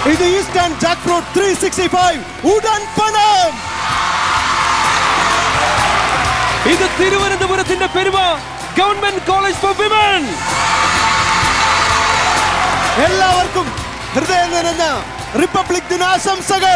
ഇത് eastern jackfruit three sixty five ഉടൻ പണം ഇത് തിരുവനന്തപുരത്തിന്റെ പെരുമ ഗവൺമെന്റ് കോളേജ് ഫോർ വിമൻ എല്ലാവർക്കും ഹൃദയം നിറഞ്ഞ റിപ്പബ്ലിക് ദിനാശംസകൾ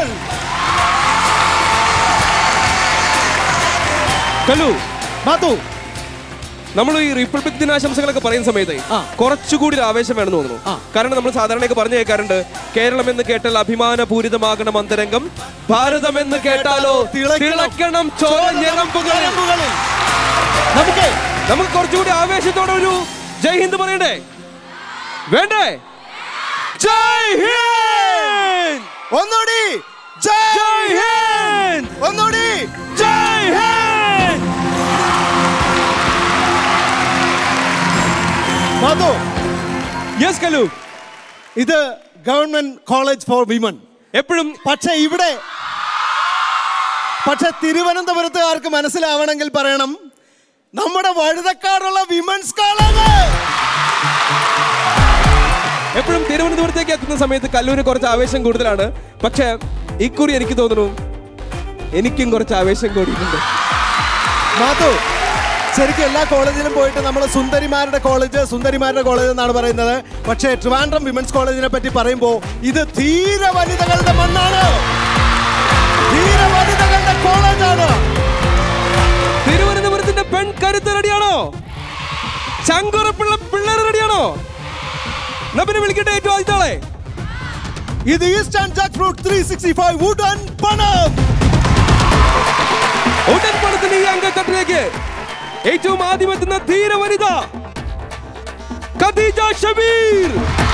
കല്ലു മാതു നമ്മൾ ഈ റിപ്പബ്ലിക് ദിനാശംസകളൊക്കെ പറയുന്ന സമയത്ത് ആ. കുറച്ചുകൂടി ഒരു ആവേശം വേണമെന്ന് തോന്നുന്നു ആ. കാരണം നമ്മൾ സാധാരണയൊക്കെ പറഞ്ഞു കേൾക്കാറുണ്ട് കേരളം എന്ന് കേട്ടാൽ അഭിമാനപൂരിതമാകണം അന്തരംഗം ഭാരതം എന്ന് കേട്ടാലോ തിളയ്ക്കണം. തിളക്കണം ചോര ഞരമ്പുകളിൽ ഞരമ്പുകളിൽ. നമുക്ക് നമുക്ക് കുറച്ചുകൂടി ആവേശത്തോടെ ഒരു ജയ് ഹിന്ദ് പറയണ്ടേ വേണ്ടേ ജയ് ഹിന്ദ് ഒന്നുകൂടി ജയ് ജയ് ഹിന്ദ് ഒന്നുകൂടി ജയ് ഹിന്ദ് മാതു യെസ് കല്ലു ഇത് ഗവൺമെന്റ് കോളേജ് ഫോർ വിമൻ എപ്പോഴും പക്ഷെ ഇവിടെ പക്ഷെ തിരുവനന്തപുരത്തുകാർക്ക് മനസ്സിലാവണമെങ്കിൽ പറയണം നമ്മുടെ വഴുതക്കാടുള്ള വിമൻസ് കോളേജ് എപ്പോഴും തിരുവനന്തപുരത്തേക്ക് എത്തുന്ന സമയത്ത് കല്ലൂര് കുറച്ച് ആവേശം കൂടുതലാണ് പക്ഷേ ഇക്കുറി എനിക്ക് തോന്നുന്നു എനിക്കും കുറച്ച് ആവേശം കൂടിയിട്ടുണ്ട് മാതു ശരിക്കും എല്ലാ കോളേജിലും പോയിട്ട് നമ്മൾ സുന്ദരിമാരുടെ കോളേജ് സുന്ദരിമാരുടെ കോളേജ് എന്നാണ് പറയുന്നത് പക്ഷേ ട്രിവാൻഡ്രം വിമൻസ് കോളേജിനെ പറ്റി പറയുമ്പോൾ ഇത് ധീര വനിതകളുടെ മണ്ണാണ് ധീര വനിതകളുടെ കോളേജാണ് തിരുവനന്തപുരത്തിന്റെ പെൺ കരുത്ത് റെഡിയാണോ ചങ്കുറപ്പുള്ള പിള്ളേർ റെഡിയാണോ എന്നാ പിന്നെ വിളിക്കട്ടെ ഏറ്റവും ആദ്യത്തെ ഇത് eastern jackfruit three sixty five wooden പണം ഉടൻ പണത്തിന്റെ ഈ അംഗത്തട്ടിലേക്ക് ഏറ്റവും ആദ്യം എത്തുന്ന ധീര വനിത ഖദീജ ഷബീർ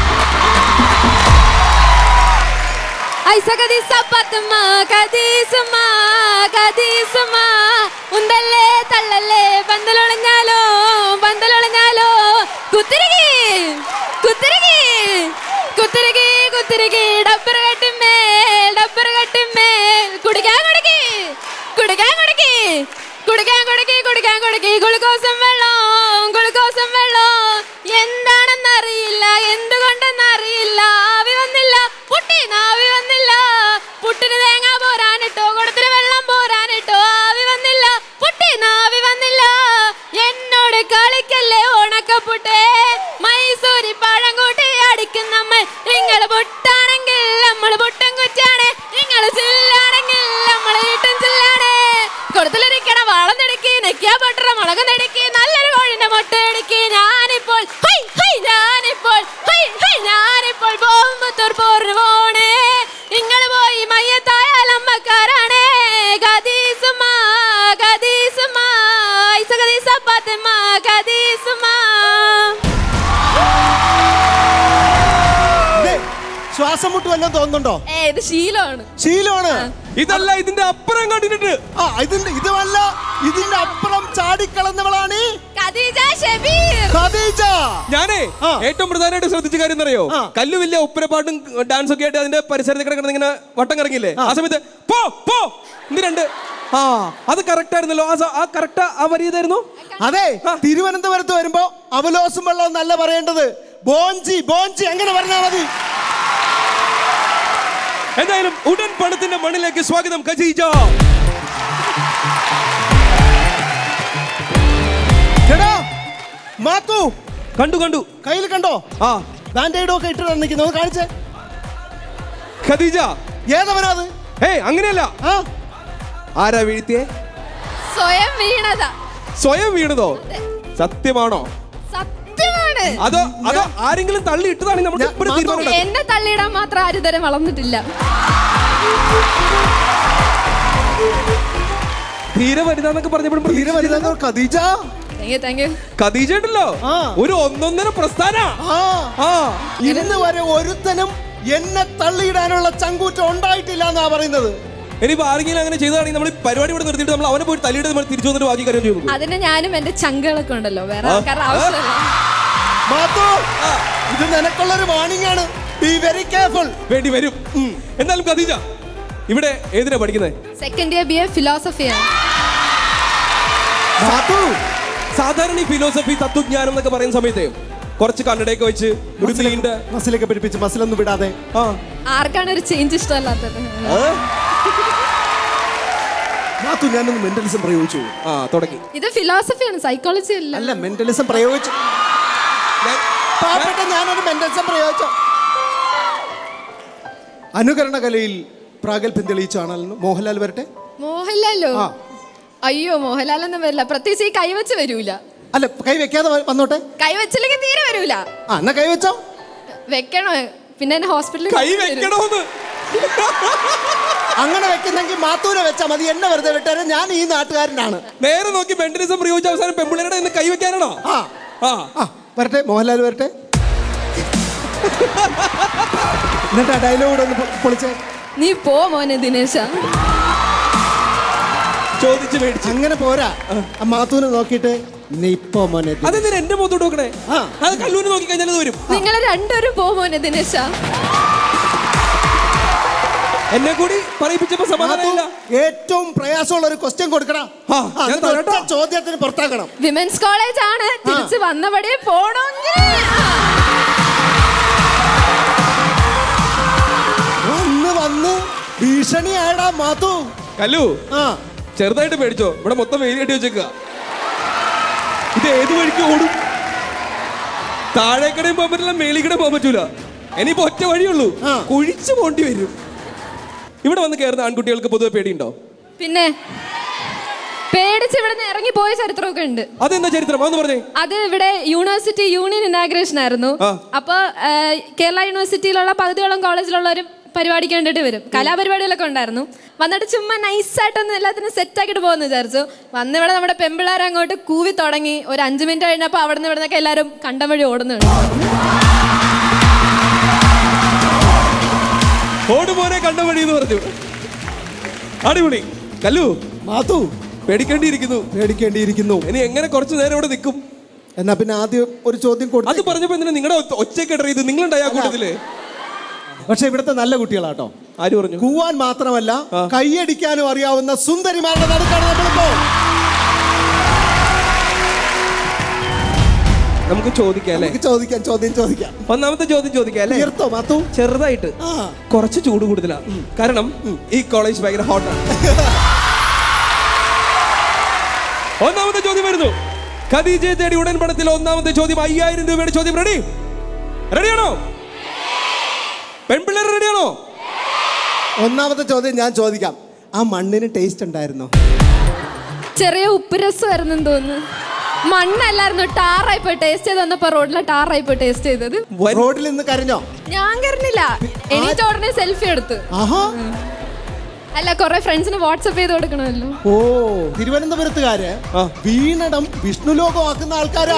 ഐസ കദീസ പത്തമ്മ കദീസമ്മ കദീസമ്മ ഉന്തല്ലേ തള്ളല്ലേ പന്തലൊളിഞ്ഞാലോ പന്തലൊളിഞ്ഞാലോ കുത്തിരികി കുത്തിരികി കുത്തിരികി കുത്തിരികി ഡബ്ബർ കട്ടിമേൽ ഡബ്ബർ കട്ടിമേൽ കുടിക്കാൻ കുടിക്കി കുടിക്കാൻ കുടിക്കി കുടിക്കാൻ കുടിക്കി കുടിക്കാൻ കുടിക്കി ഗുളുക്കോസം വെള്ളം ഗുളുക്കോസം വെള്ളം എന്താണെന്നറിയില്ല എന്തുകൊണ്ടെന്നറിയില്ല ആവി വന്നില്ല പുട്ടി നാവി വന്നില്ല പുട്ടിന് തേങ്ങ പോരാനിട്ടോ കുടത്തിന് വെള്ളം പോരാനിട്ടോ ആവി വന്നില്ല പുട്ടി നാവി വന്നില്ല എന്നോട് കളിക്കല്ലേ ഉണക്കപ്പുട്ടേ മൈസൂരി പഴം കൂട്ടി അടിക്കുന്ന നമ്മൾ നിങ്ങൾ പുട്ടാണെങ്കിൽ നമ്മൾ പുട്ടും കുറ്റാണ് നിങ്ങൾ ചില്ലാണെങ്കിൽ നമ്മൾ ഈട്ടും ചില്ലാണ് കൊടുത്തിലിരിക്കണ വളം നെടുക്കി നെക്കിയാ പൊട്ടറ മുളക് നെടുക്കി നല്ലൊരു കോഴിന്റെ മുട്ട എടുക്കി ഞാനിപ്പോൾ ഹൈ ഹൈ ഞാനിപ്പോൾ ഹൈ ഹൈ ഞാനിപ്പോൾ ബോംബത്തൂർ പോറിന് പോണേ നിങ്ങൾ പോയി മയ്യത്തായാൽ അമ്മക്കാരാണ് കദീസുമ കദീസുമ ഐസ കദീസ പാത്തമ്മ കദീസുമ ദേ, ശ്വാസം മുട്ട് വല്ലതും തോന്നുന്നുണ്ടോ ഏ ഇത് ശീലമാണ് ശീലമാണ് ഇതല്ല ഇതിന്റെ അപ്പുറം കണ്ടിട്ടുണ്ട് ആ ഇതിന്റെ ഇതുമല്ല ഇതിന്റെ അപ്പുറം ചാടിക്കളന്നവളാണ് ഈ ഖദീജ ഷബീർ ഖദീജ ഞാനേ ആ. ഏറ്റവും പ്രധാനമായിട്ട് ശ്രദ്ധിച്ച കാര്യം എന്നറിയോ ആ. കല്ലു വലിയ ഉപ്പരപ്പാട്ടും ഡാൻസും ഒക്കെ ആയിട്ട് അതിന്റെ പരിസരത്ത് കിടക്കുന്ന ഇങ്ങനെ വട്ടം കറങ്ങില്ലേ ആ സമയത്ത് പോ പോ ഇന്ന് രണ്ട് ആ അത് കറക്റ്റ് ആയിരുന്നല്ലോ ആ സ- ആ കറക്റ്റ് ആ വരി ഇതായിരുന്നു അതെ ആ. തിരുവനന്തപുരത്ത് വരുമ്പോ അവലോസും വെള്ളം എന്നല്ല പറയേണ്ടത് ബോഞ്ചി ബോഞ്ചി അങ്ങനെ പറഞ്ഞാൽ മതി എന്തായാലും ഉടൻ പണത്തിന്റെ മണ്ണിലേക്ക് സ്വാഗതം ഖദീജ ചേടാ മാത്തു കണ്ടു കണ്ടു കയ്യിൽ കണ്ടോ ആ ബാൻഡേഡോ ഒക്കെ ഇട്ട് നിൽക്കുന്നു ഒന്ന് കാണിച്ചേ ഖദീജ ഏതവനാ അത് ഏയ് അങ്ങനെയല്ല ആ ആരാ വീഴ്ത്തിയേ സ്വയം വീണതാ സ്വയം വീണതോ സത്യമാണോ സത്യമാണ് അതോ അതോ ആരെങ്കിലും തള്ളി ഇട്ടതാണെങ്കിൽ നമ്മൾ ഞാൻ- ഇപ്പോഴും തീരുമാനം എടുക്കാം. എന്നെ തള്ളിയിടാൻ മാത്രം ആരും ഇതുവരെ വളർന്നിട്ടില്ല ധീര വനിത എന്നൊക്കെ പറഞ്ഞപ്പോഴും തീരെ പ്രതീക്ഷിച്ചില്ല. വരുന്ന Khadeeja thank you thank you Khadeeja ഉണ്ടല്ലോ ആ. ഒരു ഒന്നൊന്നര പ്രസ്ഥാന ആ ആ ഇന്ന് വരെ ഒരുത്തനും എന്നെ തള്ളിയിടാനുള്ള ചങ്കൂറ്റം ഉണ്ടായിട്ടില്ല എന്നാ പറയുന്നത് ഇനിയിപ്പോ ആരെങ്കിലും അങ്ങനെ ചെയ്തതാണെങ്കിൽ നമ്മൾ ഈ പരിപാടി ഇവിടെ നിർത്തിയിട്ട് നമ്മൾ അവനെ പോയി തല്ലിയിട്ട് നമ്മൾ തിരിച്ചു വന്നിട്ട് ബാക്കി കാര്യം ചെയ്യുന്നു അതിന് ഞാനും എന്റെ ചങ്കുകളൊക്കെ ഉണ്ടല്ലോ വേറെ ആ. ആൾക്കാരുടെ ആവശ്യമില്ല മാത്തു ഇത് നിനക്കുള്ളൊരു വാണിംഗ് ആണ് ബി വെരി കെയർഫുൾ വേണ്ടി വരും എന്നാലും ഖദീജ ഇവിടെ ഏതിനാ പഠിക്കുന്നത് സെക്കൻഡ് ഇയർ ബി എ ഫിലോസഫിയാണ് മാത്തു സാധാരണ ഈ ഫിലോസഫി തത്വജ്ഞാനം എന്നൊക്കെ പറയുന്ന സമയത്ത് കുറച്ച് കണ്ണടയൊക്കെ വെച്ച് ഒരു നീണ്ട മസിലൊക്കെ പിടിപ്പിച്ച് മസിലൊന്നും വിടാതെ ആ ആർക്കാണ് ഒരു ചേഞ്ച് ഇഷ്ടമല്ലാത്തത് മാത്തു ഞാനൊന്ന് മെന്റലിസം പ്രയോഗിച്ചു ആ തുടങ്ങി ഇത് ഫിലോസഫിയാണ് സൈക്കോളജി അല്ല അല്ല മെന്റലിസം പ്രയോഗിച്ചു ഞാൻ- പാവപ്പെട്ട ഞാനൊരു മെന്റലിസം പ്രയോഗിച്ചു അനുകരണ കലയിൽ പ്രാഗൽഭ്യം തെളിയിച്ചാണല്ലോ മോഹൻലാൽ വരട്ടെ മോഹൻലാലോ ആ. അയ്യോ മോഹൻലാൽ ഒന്നും വരില്ല പ്രത്യേകിച്ച് ഈ കൈവച്ച് വരൂല അല്ല കൈ വെക്കാതെ വ- വന്നോട്ടെ കൈവച്ചില്ലെങ്കിൽ തീരെ വരൂല ആ എന്നാ കൈ വെച്ചോ വെക്കണോ പിന്നെ എന്നെ ഹോസ്പിറ്റലിൽ കൈ വെക്കണോന്ന് അങ്ങനെ വെക്കുന്നെങ്കിൽ മാത്തൂരെ വെച്ചാ മതി എന്നെ വെറുതെ വിട്ടാരെ ഞാൻ ഈ നാട്ടുകാരനാണ് നേരെ നോക്കി മെന്റലിസം പ്രയോഗിച്ച അവസാനം പെമ്പിള്ളേരുടെ ഇന്ന് കൈ വെക്കാനാണോ ആ ആ ആ വരട്ടെ മോഹൻലാൽ വരട്ടെ എന്നിട്ട് ആ ഡയലോഗ് കൂടെ ഒന്ന് പൊ- പൊളിച്ചേ നീ പോ മോനെ ദിനേശ ചോദിച്ചു മേടിച്ചു അങ്ങനെ പോരാ ആ മാത്തൂനെ നോക്കിയിട്ട് നീ ഇപ്പൊ മോനെ ഇത് അതെന്തിനാ എന്റെ മുഖത്തോട്ട് നോക്കണേ ആ. അത് കല്ലൂര് നോക്കി കഴിഞ്ഞാൽ അത് വരും നിങ്ങൾ രണ്ടുപേരും പോ മോനെ ദിനേശ എന്നെ കൂടി പറയിപ്പിച്ചപ്പോ മാത്തു, സമാധാനമില്ല ഏറ്റവും പ്രയാസമുള്ള ഒരു ക്വസ്റ്റ്യൻ കൊടുക്കണം ആ, ആ, ഞാൻ എന്നിട്ട് ഒറ്റ തരാട്ടോ. ചോദ്യത്തിന് പുറത്താക്കണം വിമൻസ് കോളേജ് ആണ് തിരിച്ച് വന്നപടിയെ പോണെങ്കിൽ വന്ന് വന്ന് ഭീഷണിയായടാ മാത്തു കല്ലു ആ ചെറുതായിട്ട് പേടിച്ചോ ഇവിടെ മൊത്തം വെയിൽ കെട്ടി വെച്ചേക്കുക ഇത് ഏത് വഴിക്ക് ഓടും താഴേക്കടയും പോകാൻ പറ്റില്ല മേളിക്കടയും പോകാൻ പറ്റൂല ഇനിയിപ്പോ ഒറ്റ വഴിയുള്ളൂ ആ. കുഴിച്ചു പോണ്ടി വരും ഇവിടെ വന്ന് കയറുന്ന ആൺകുട്ടികൾക്ക് പൊതുവെ പേടിയുണ്ടോ പിന്നെ പേടിച്ച് ഇവിടെ നിന്ന് ഇറങ്ങി പോയ ചരിത്രമൊക്കെ ഉണ്ട് അതെന്താ ചരിത്രം അതൊന്ന് പറഞ്ഞേ അത് ഇവിടെ യൂണിവേഴ്സിറ്റി യൂണിയൻ ഇനാഗ്രേഷൻ ആയിരുന്നു ആ. അപ്പൊ ആ, കേരള യൂണിവേഴ്സിറ്റിയിലുള്ള പകുതിയോളം കോളേജിലുള്ളവരും പരിപാടിക്ക് വേണ്ടിയിട്ട് വരും കലാപരിപാടികളൊക്കെ ഉണ്ടായിരുന്നു വന്നിട്ട് ചുമ്മാ നൈസായിട്ടൊന്ന് എല്ലാത്തിനും സെറ്റ് ആക്കിയിട്ട് പോകുന്നു വിചാരിച്ചു വന്ന് ഇവിടെ നമ്മുടെ പെമ്പിള്ളേരെ അങ്ങോട്ട് കൂവി തുടങ്ങി ഒരു അഞ്ചു മിനിറ്റ് കഴിഞ്ഞപ്പോൾ അവിടെ നിന്ന് ഇവിടെ നിന്നൊക്കെ എല്ലാവരും കണ്ടം വഴി ഓടുന്നുണ്ട് ഓടുമോനെ കണ്ട വഴി എന്ന് പറഞ്ഞു അടിപൊളി കല്ലു മാത്തു പേടിക്കേണ്ടിയിരിക്കുന്നു പേടിക്കേണ്ടിയിരിക്കുന്നു ഇനി എങ്ങനെ കുറച്ചു നേരം ഇവിടെ നിൽക്കും എന്നാ പിന്നെ ആദ്യം ഒരു ചോദ്യം അത് കൊടുത്തു പറഞ്ഞപ്പോ എന്തിനാ നിങ്ങളുടെ ഒച്ചയൊക്കെ ഇടറിയത് നിങ്ങളുണ്ടായ ആ കൂട്ടത്തില് പക്ഷെ ഇവിടുത്തെ നല്ല കുട്ടികളാട്ടോ ആര് പറഞ്ഞു കൂവാൻ മാത്രമല്ല കൈയടിക്കാനും അറിയാവുന്ന സുന്ദരിമാരുടെ നടുക്കാണ് നമ്മളിപ്പോ നമുക്ക് ചോദിക്കാം അല്ലേ നമുക്ക് ചോദിക്കാം ചോദ്യം ചോദിക്കാം ഒന്നാമത്തെ ചോദ്യം ചോദിക്കാം അല്ലേ തീർത്തോ മാത്തു ചെറുതായിട്ട് ആ കുറച്ച് ചൂട് കൂടുതലാ കാരണം ഈ കോളേജ് ഭയങ്കര ഹോട്ടാണ് ഒന്നാമത്തെ ചോദ്യം വരുന്നു ഖദീജയെ തേടി ഉടൻ പണത്തിൽ ഒന്നാമത്തെ ചോദ്യം അയ്യായിരം രൂപയുടെ ചോദ്യം റെഡി റെഡിയാണോ പെൺപിള്ളേർ റെഡിയാണോ ഒന്നാമത്തെ ചോദ്യം ഞാൻ ചോദിക്കാം ആ മണ്ണിന് ടേസ്റ്റ് ഉണ്ടായിരുന്നോ ചെറിയ ഉപ്പ് രസമായിരുന്നു തോന്നുന്നു മണ്ണല്ലായിരുന്നു ടാറായി പോയി ടേസ്റ്റ് ചെയ്ത് വന്നപ്പോ റോഡിലെ ടാറായി പോയി ടേസ്റ്റ് ചെയ്തത് വൻ- റോഡിൽ നിന്ന് കരഞ്ഞോ ഞാൻ കരുന്നില്ല എനിക്ക് ഉടനെ സെൽഫി എടുത്ത് ആഹാ അല്ല കുറെ ഫ്രണ്ട്സിന് വാട്സപ്പ് ചെയ്ത് കൊടുക്കണമല്ലോ ഓ തിരുവനന്തപുരത്തുകാര് ആ. വീണടം വിഷ്ണുലോകമാക്കുന്ന ആൾക്കാരാ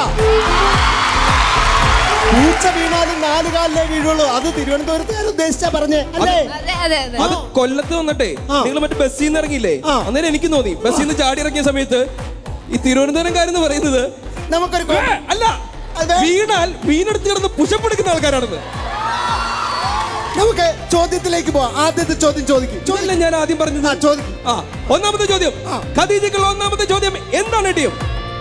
പൂച്ച വീണാലും നാല് കാലിലേ വീഴുള്ളൂ അത് തിരുവനന്തപുരത്തുകാർ ഉദ്ദേശിച്ചാ പറഞ്ഞേ അല്ലേ അതെ അതെ അതെ അത് കൊല്ലത്ത് വന്നിട്ടേ ആ. നിങ്ങൾ മറ്റേ ബസ്സിൽ നിന്ന് ഇറങ്ങിയില്ലേ ആ. അന്നേരം എനിക്ക് തോന്നി ബസ്സിൽ നിന്ന് ചാടി ഇറങ്ങിയ സമയത്ത് ഈ തിരുവനന്തപുരംകാരെന്ന് പറയുന്നത് നമുക്കൊരു ഏ, കൊ- അല്ല അതെ. വീണാൽ വീണെടുത്ത് കിടന്ന് പുഷപ്പ് എടുക്കുന്ന ആൾക്കാരാണെന്ന് നമുക്ക് ചോദ്യത്തിലേക്ക് പോവാം ആദ്യത്തെ ചോദ്യം ചോദിക്കും ചോദ്യം ഞാൻ ആദ്യം പറഞ്ഞത് ആ ചോദിക്കും ആ ഒന്നാമത്തെ ചോദ്യം ആ. ഖദീജക്കുള്ള ഒന്നാമത്തെ ചോദ്യം എന്താണ് ടീം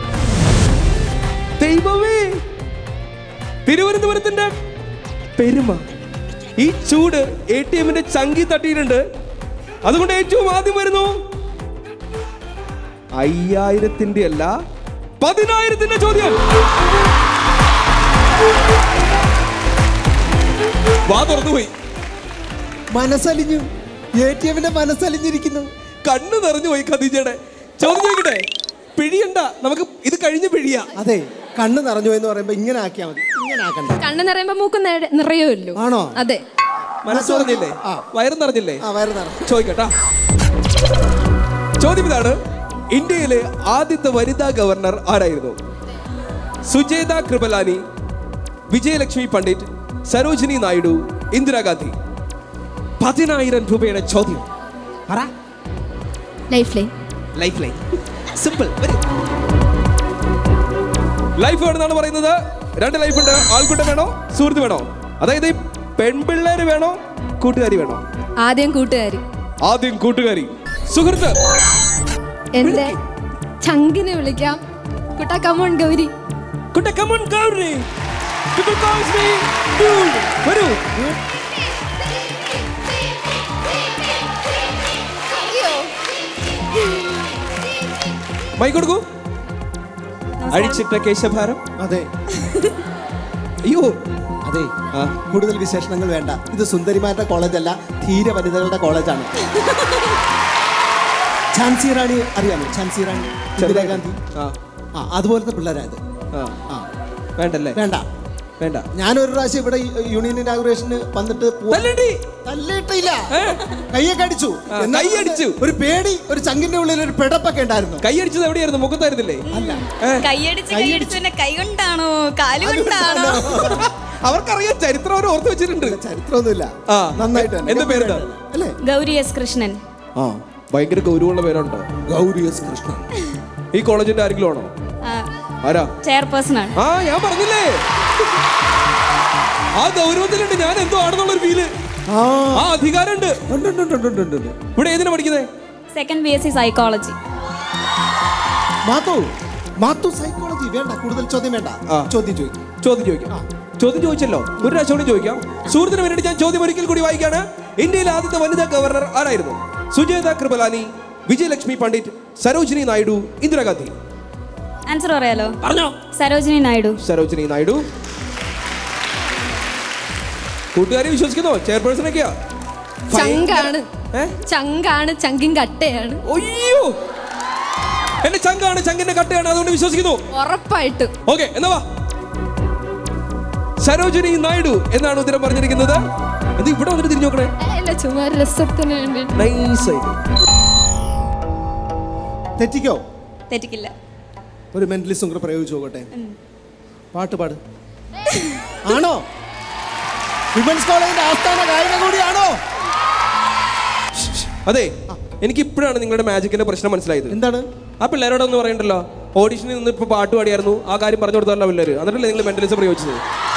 ദൈവമേ തിരുവനന്തപുരത്തിന്റെ പെരുമ ഈ ചൂട് എ ടി എമ്മിന്റെ ചങ്കി തട്ടിയിട്ടുണ്ട് അതുകൊണ്ട് ഏറ്റവും ആദ്യം വരുന്നു അയ്യായിരത്തിന്റെ അല്ല പതിനായിരത്തിന്റെ ചോദ്യം വാ തുറന്നുപോയി മനസ്സലിഞ്ഞു എ ടി എമ്മിന്റെ മനസ്സലിഞ്ഞിരിക്കുന്നു കണ്ണു നിറഞ്ഞു പോയി ഖദീജയുടെ ചോദ്യം ചോദിക്കട്ടെ പിഴിയണ്ട നമുക്ക് ഇത് കഴിഞ്ഞ് പിഴിയാ അതെ കണ്ണ് നിറഞ്ഞു എന്ന് പറയുമ്പോ ഇങ്ങനെ ആക്കിയാ മതി ഇങ്ങനെ ആക്കണ്ട കണ്ണ് നിറയുമ്പോ മൂക്ക് നേരെ- നിറയുമല്ലോ ആണോ? അതെ മനസ്സ് നിറഞ്ഞില്ലേ ആ. വയറ് നിറഞ്ഞില്ലേ ആ വയറ് നിറഞ്ഞു ചോദിക്കട്ടാ ചോദ്യം ഇതാണ് ഇന്ത്യയിലെ ആദ്യത്തെ വനിതാ ഗവർണർ ആരായിരുന്നു സുജേത കൃപലാനി വിജയലക്ഷ്മി പണ്ഡിറ്റ് സരോജിനി നായിഡു ഇന്ദിരാഗാന്ധി പതിനായിരം രൂപയുടെ ചോദ്യം പറ life line life line simple life വേണമെന്നാണ് പറയുന്നത് രണ്ട് ലൈഫ് ഉണ്ട് ആൾക്കൂട്ടം വേണോ സുഹൃത്ത് വേണോ അതായത് ഈ പെൺപിള്ളേര് വേണോ കൂട്ടുകാരി വേണോ ആദ്യം കൂട്ടുകാരി ആദ്യം കൂട്ടുകാരി സുഹൃത്ത് എന്റെ ചങ്കിനെ വിളിക്കാം കുട്ടാ കമോൺ ഗൗരി കുട്ട come on Gauri People calls me dude. വരൂ മൈക്ക് കൊടുക്കൂ അഴിച്ചിട്ട കേശഭാരം അതെ അയ്യോ അതെ ആ. കൂടുതൽ വിശേഷണങ്ങൾ വേണ്ട ഇത് സുന്ദരിമാരുടെ കോളേജല്ല ധീര വനിതകളുടെ കോളേജാണ് ഝാൻസി റാണി അറിയാമോ ഝാൻസി റാണി ഇന്ദിരാഗാന്ധി ആ ആ അതുപോലത്തെ പിള്ളേരാ ഇത് ആ ആ വേണ്ടല്ലേ വേണ്ട വേണ്ട ഞാനൊരു പ്രാവശ്യം ഇവിടെ യൂണിയൻ ഇനാഗുറേഷന് വന്നിട്ട് പോ- തല്ലണ്ടി തല്ലിയിട്ടില്ല ഏ? കയ്യൊക്കെ അടിച്ചു ആ, എന്നാ കൈ അടിച്ചു. ഒരു പേടി ഒരു ചങ്കിന്റെ ഉള്ളിൽ ഒരു പിടപ്പൊക്കെ ഉണ്ടായിരുന്നു കൈയടിച്ചത് എവിടെയായിരുന്നു മുഖത്തായിരുന്നില്ലേ അല്ല കൈയടിച്ച് കൈയടിച്ച് പിന്നെ കൈ കൊണ്ടാണോ കാല് കൊണ്ടാണോ അവർക്കറിയാം ചരിത്രം അവർ ഓർത്ത് വെച്ചിട്ടുണ്ട് ചരിത്രമൊന്നുമില്ല ആ. നന്നായിട്ട് തന്നെ. എന്താ പേരെന്താ? അല്ലേ ഗൗരി എസ് കൃഷ്ണൻ ആ ഭയങ്കര ഗൗരവമുള്ള പേരുണ്ടോ ഗൗരി എസ് കൃഷ്ണൻ ഈ കോളേജിന്റെ ആരെങ്കിലും ആണോ ആരാ ചെയർപേഴ്സൺ ആണ് ആ ഞാൻ പറഞ്ഞില്ലേ ആ ഗൗരവത്തിലുണ്ട് ഞാൻ എന്തോ ആണെന്നുള്ള ഒരു ഫീല് ആ ആ അധികാരമുണ്ട് ഉണ്ട് ഉണ്ട് ഉണ്ട് ഉണ്ട് ഉണ്ട് ഉണ്ട് ഇവിടെ ഏതിനാ പഠിക്കുന്നേ second B S C psychology Mathu Mathu psychology വേണ്ട കൂടുതൽ ചോദ്യം വേണ്ട ആ. ചോദ്യം ചോദിക്കും ചോദ്യം ചോദിക്കാം ചോദ്യം ചോദിച്ചല്ലോ ഒരു പ്രാവശ്യം കൂടി ചോദിക്കാം സുഹൃത്തിന് വേണ്ടി ഞാൻ ചോദ്യം ഒരിക്കൽ കൂടി വായിക്കാണ് ഇന്ത്യയിലെ ആദ്യത്തെ വനിതാ ഗവർണർ ആരായിരുന്നു സുജേത കൃപലാനി വിജയലക്ഷ്മി പണ്ഡിറ്റ് സരോജിനി നായിഡു ഇന്ദിരാഗാന്ധി ആൻസർ പറയാലോ പറഞ്ഞോ സരോജിനി നായിഡു സരോജിനി നായിഡു കൂട്ടുകാരെ വിശ്വസിക്കുന്നോ ചെയർപേഴ്സൺ ഒക്കെയാ ചങ്കാണ് ഏ? ചങ്കാണ് ചങ്കിൻ കട്ടയാണ് ഒയ്യോ എന്റെ ചങ്കാണ് ചങ്കിന്റെ കട്ടയാണ് അതുകൊണ്ട് വിശ്വസിക്കുന്നു ഉറപ്പായിട്ടും ഓക്കെ എന്നാ വാ സരോജിനി നായിഡു എന്നാണ് ഉത്തരം പറഞ്ഞിരിക്കുന്നത് ഇത് ഇവിടെ വന്നിട്ട് തിരിഞ്ഞു നോക്കണേ ഏ, ഇല്ല ചുമ്മാ ഒരു രസത്തിന് വേണ്ടി നൈസ് ആയിട്ട് തെറ്റിക്കോ തെറ്റിക്കില്ല ഒരു മെന്റലിസം കൂടെ പ്രയോഗിച്ചു നോക്കട്ടെ പാട്ട് പാട് ആണോ വിമൻസ് കോളേജിന്റെ ആസ്ഥാന ഗായിക കൂടിയാണോ അതെ എനിക്ക് ഇപ്പോഴാണ് നിങ്ങളുടെ മാജിക്കിന്റെ പ്രശ്നം മനസ്സിലായത് എന്താണ് ആ പിള്ളേരോടൊന്നും പറയണ്ടല്ലോ ഓഡിഷനിൽ നിന്ന് ഇപ്പൊ പാട്ട് പാടിയായിരുന്നു ആ കാര്യം പറഞ്ഞു കൊടുത്തല്ലോ പിള്ളേര് എന്നിട്ടല്ലേ നിങ്ങൾ മെന്റലിസം പ്രയോഗിച്ചത്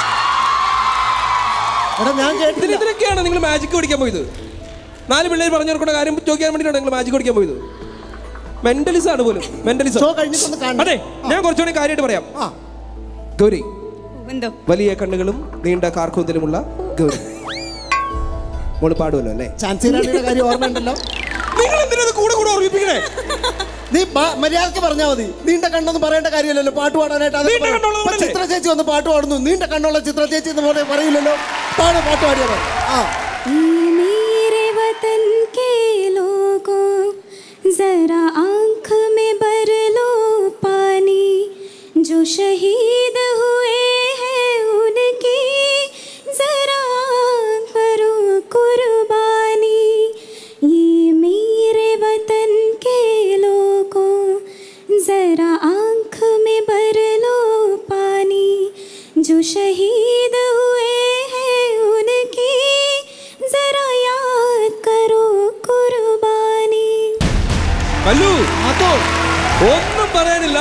എടാ ഞാൻ ഇതിന് കേട്ടില്ല ഇതിനൊക്കെയാണ് നിങ്ങൾ മാജിക് പഠിക്കാൻ പോയത് നാല് പിള്ളേർ പറഞ്ഞു കൊടുക്കുന്ന കാര്യം ചോദിക്കാൻ വേണ്ടിയിട്ടാണ് നിങ്ങൾ മാജിക് പഠിക്കാൻ പോയത് മെന്റലിസം ആണ് പോലും മെന്റലിസം ഷോ കഴിഞ്ഞിട്ടൊന്ന് കാണണം. അതെ ഞാൻ കുറച്ചുകൂടി കാര്യമായിട്ട് പറയാം ആ ഗൗരി എന്തോ വലിയ കണ്ണുകളും നീണ്ട കാർക്കൂന്തലുമുള്ള ഗൗരി മോള് പാടുമല്ലോ അല്ലേ ചാൻസി റാണിയുടെ കാര്യം ഓർമ്മയുണ്ടല്ലോ നിങ്ങൾ എന്തിനാ ഇത് കൂടെ കൂടെ ഓർമ്മിപ്പിക്കണേ നീ മ- മര്യാദക്ക് പറഞ്ഞാൽ മതി നീണ്ട കണ്ണൊന്നും പറയേണ്ട കാര്യമില്ലല്ലോ പാട്ട് പാടാനായിട്ട് അതൊക്കെ നീണ്ട പറ. കണ്ണുള്ളത് ഇപ്പൊ കൊണ്ടല്ലേ? ചിത്ര ചേച്ചി വന്ന് പാട്ട് പാടുന്നു നീണ്ട കണ്ണുള്ള ചിത്ര ചേച്ചി എന്ന് പോലെ പറയില്ലല്ലോ പാട് പാട്ട് പാടിയാ മതി. ആ मेरे वतन के लोगों जरा आंख में भर लो पानी जो शहीद हुए हैं उनकी जरा करो कुर्बानी ये मेरे वतन के लोगों जरा आंख में भर लो पानी जो शहीद हुए हैं उनकी जरा याद करो कुर्बानी മല്ലു അതോ ഒന്നും പറയാനില്ല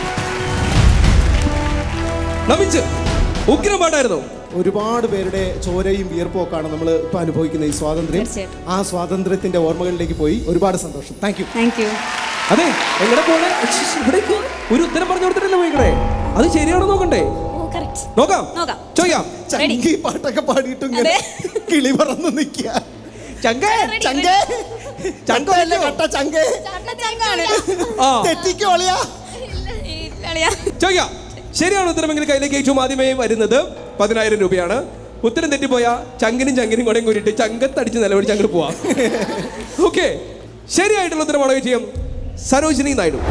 നമിച്ച് ഉഗ്രം പാട്ടായിരുന്നു ഒരുപാട് പേരുടെ ചോരയും വിയർപ്പും ഒക്കെയാണ് നമ്മൾ ഇപ്പൊ അനുഭവിക്കുന്ന ഈ സ്വാതന്ത്ര്യം തീർച്ചയായിട്ടും. ആ സ്വാതന്ത്ര്യത്തിന്റെ ഓർമ്മകളിലേക്ക് പോയി ഒരുപാട് സന്തോഷം താങ്ക് യു थैंक यू അതെ എങ്ങനെ പോണേ ശ്ശ്, ഇവിടേക്ക് ഒരു ഉത്തരം പറഞ്ഞു കൊടുത്തിട്ടല്ലേ പോയിക്കണേ അത് ശരിയാണോ നോക്കണ്ടേ ओ करेक्ट നോക്കാം നോക്കാം. ചോദിക്കാം ചങ്കി പാട്ടൊക്കെ പാടിയിട്ട് ഇങ്ങനെ കിളി പറന്ന് നിൽക്കുക ചങ്കേ ചങ്കേ ചങ്കല്ലേ കട്ട ചങ്കേ ആ തെറ്റിക്കോളിയാ ചോദിക്കാം ശരിയാണ് ഉത്തരമെങ്കിൽ കയ്യിലേക്ക് ഏറ്റവും ആദ്യമേ വരുന്നത് പതിനായിരം രൂപയാണ് ഉത്തരം തെറ്റിപ്പോയ ചങ്കിനും ചങ്കിനും കൂടെയും കൂടിയിട്ട് ചങ്കത്തടിച്ച് നിലവിളിച്ച് അങ്ങോട്ട് പോവാം ഓക്കെ ശരിയായിട്ടുള്ള ഉത്തരമാണ് വിജയം സരോജിനി നായിഡു